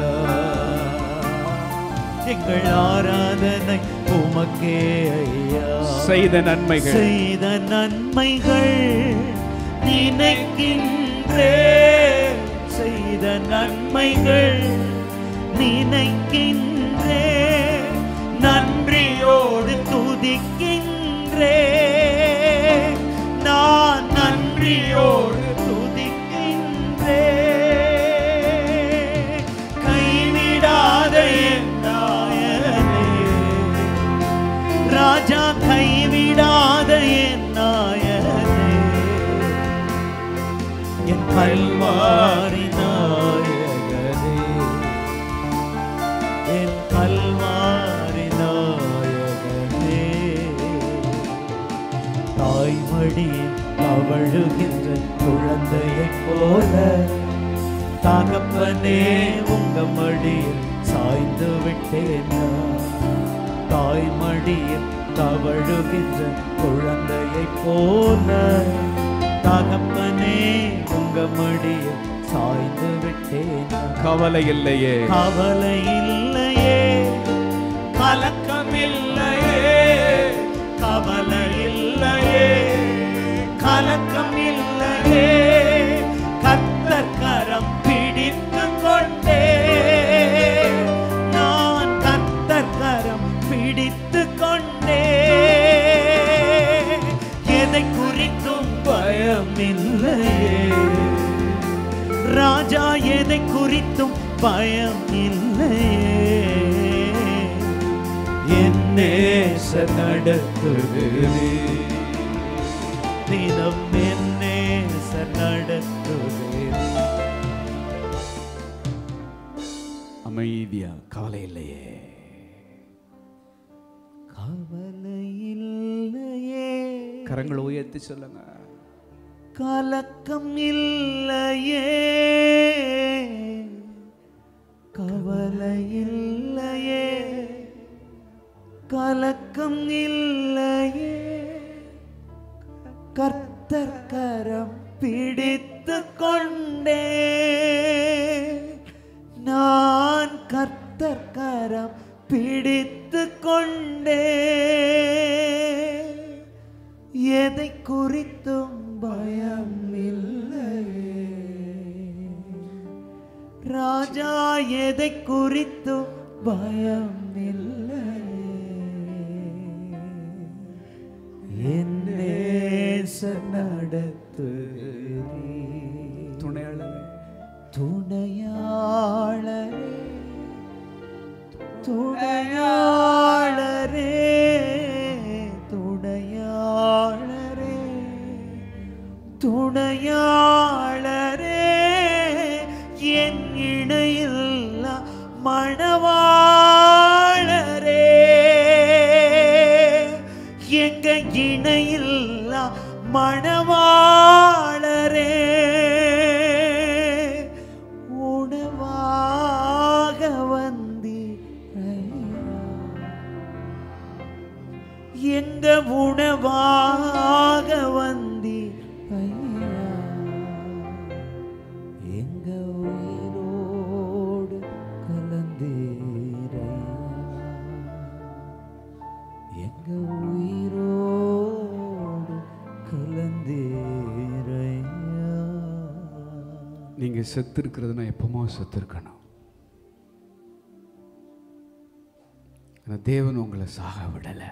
எங்கள் ஆராதனை உமக்கே ஐயா செய்த நன்மைகள் செய்த நன்மைகள் நினைக்கின்றே செய்த நன்மைகள் நினைக்கின்றே நன்றியோடு துதிக்கின்றே நான் நன்றியோடு துதிக்கின்றே கைவிடாத என் நாயனே ராஜா கைவிடாத என் நாயனே என் கல்வாரி நாயகனே என் கல்வாரி நாயகனே தாய்மடியில் அவழுகின்ற குழந்தையைப் போல தகப்பனே உங்க மடியில் சாய்ந்து விட்டேன் நான். தாய்மடியில் தவழுகின்ற குழந்தையைப் போல தகப்பனே உங்க மடியில் சாய்ந்து விட்டேன் நான். கவலை இல்லையே கவலை இல்லையே கலக்கம் இல்லையே கவலை இல்லையே கலக்கம் இல்லையே கர்த்தர் கரம் பிடித்து கொண்டே நான் கர்த்தர் கரம் பிடித்து கொண்டே எதை குறித்தும் பயம் இல்லையே ராஜா எதை குறித்தும் பயம் இல்லையே என் நேச நடத்துகிறே தினம் என் நேச நடத்துகிறே அமைதியா கவலை இல்லையே கவலை இல்லையே கரங்களை உயர்த்தி சொல்லுங்க கலக்கம் இல்லையே கவலை இல்லையே கலக்கம் இல்லையே கர்த்தர் கரம் பிடித்து கொண்டே நான் கர்த்தர் கரம் பிடித்து கொண்டே எதை குறித்தும் பயம் இல்லையே ராஜா எதை குறித்தும் பயம் இல்லையே என் நேச நடத்துகிறீர். துணையாளரே துணையாளரே துணையாளரே துணையாளரே துணையாளரே என் இணையில்லா மணவாளரே எங்க இணையில்லா மணவாளரே உணவாக வந்தீரையா எங்க உணவாக வந்தி ஐயா எங்க உயிரோடு கலந்தீரையா எங்க உயிரோடு செத்து இருக்கிறதுனா எப்பமா செத்து இருக்கணும் ஆனா தேவன் உங்களை சாக விடலை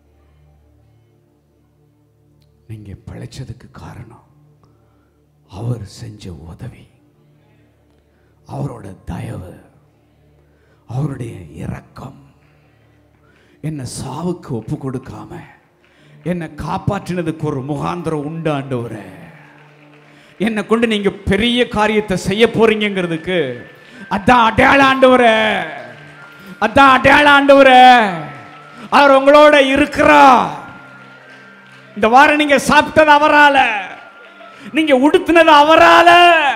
நீங்க பிழைச்சதுக்கு காரணம் அவர் செஞ்ச உதவி அவரோட தயவு அவருடைய இரக்கம் என்னை சாவுக்கு ஒப்பு கொடுக்காம என்னை காப்பாற்றினதுக்கு ஒரு முகாந்திரம் உண்டு ஆண்டவரே என்னை கொண்டு நீங்க பெரிய காரியத்தை செய்ய போறீங்கிறதுக்கு அதான் அடையாள ஆண்டவரே அதான் அடையாள ஆண்டவரே அவர் உங்களோட இருக்கிறார் இந்த வாரம் நீங்க சாப்பிட்டது அவரால நீங்க உடுத்தினது அவரால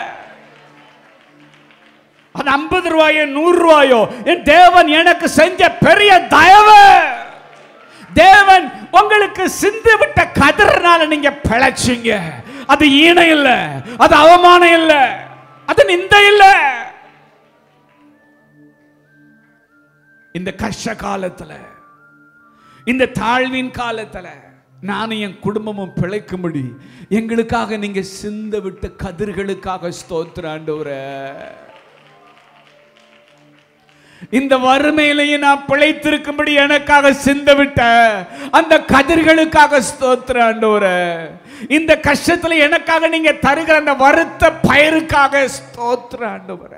அது ஐம்பது ரூபாயோ நூறு ரூபாயோ என் தேவன் எனக்கு செஞ்ச பெரிய தயவு தேவன் உங்களுக்கு சிந்து விட்ட கதிரனால நீங்க பிழைச்சீங்க அது ஈனம் இல்ல அது அவமானம் இல்ல அது நிந்த இல்ல இந்த கஷ்ட காலத்துல இந்த தாழ்வின் காலத்துல நானும் என் குடும்பமும் பிழைக்கும்படி எங்களுக்காக நீங்க சிந்த விட்ட கதிர்களுக்காக ஸ்தோத்திர ஆண்டவரே இந்த வறுமையிலையும் நான் பிழைத்திருக்கும்படி எனக்காக சிந்த விட்ட அந்த கதிர்களுக்காக ஸ்தோத்திர ஆண்டவரே இந்த கஷ்டத்துல எனக்காக நீங்க தருகிற அந்த வருத்த பயிருக்காக ஸ்தோத்திர ஆண்டவரே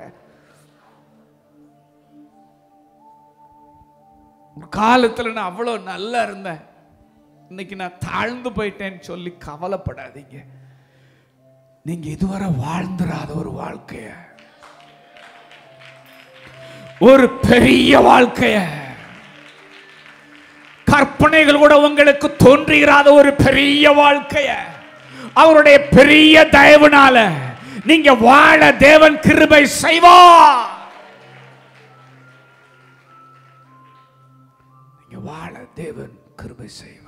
ஒரு காலத்துல நான் அவ்வளவு நல்லா இருந்தேன் இன்னைக்கு நான் தாழ்ந்து போயிட்டேன்னு சொல்லி கவலைப்படாதீங்க நீங்க இதுவரை வாழ்ந்துராத ஒரு வாழ்க்கைய ஒரு பெரிய வாழ்க்கைய கற்பனைகள் கூட உங்களுக்கு தோன்றுகிறாத ஒரு பெரிய வாழ்க்கைய அவருடைய பெரிய தயவுனால நீங்க வாழ தேவன் கிருபை செய்வார் நீங்க வாழ தேவன் கிருபை செய்வார்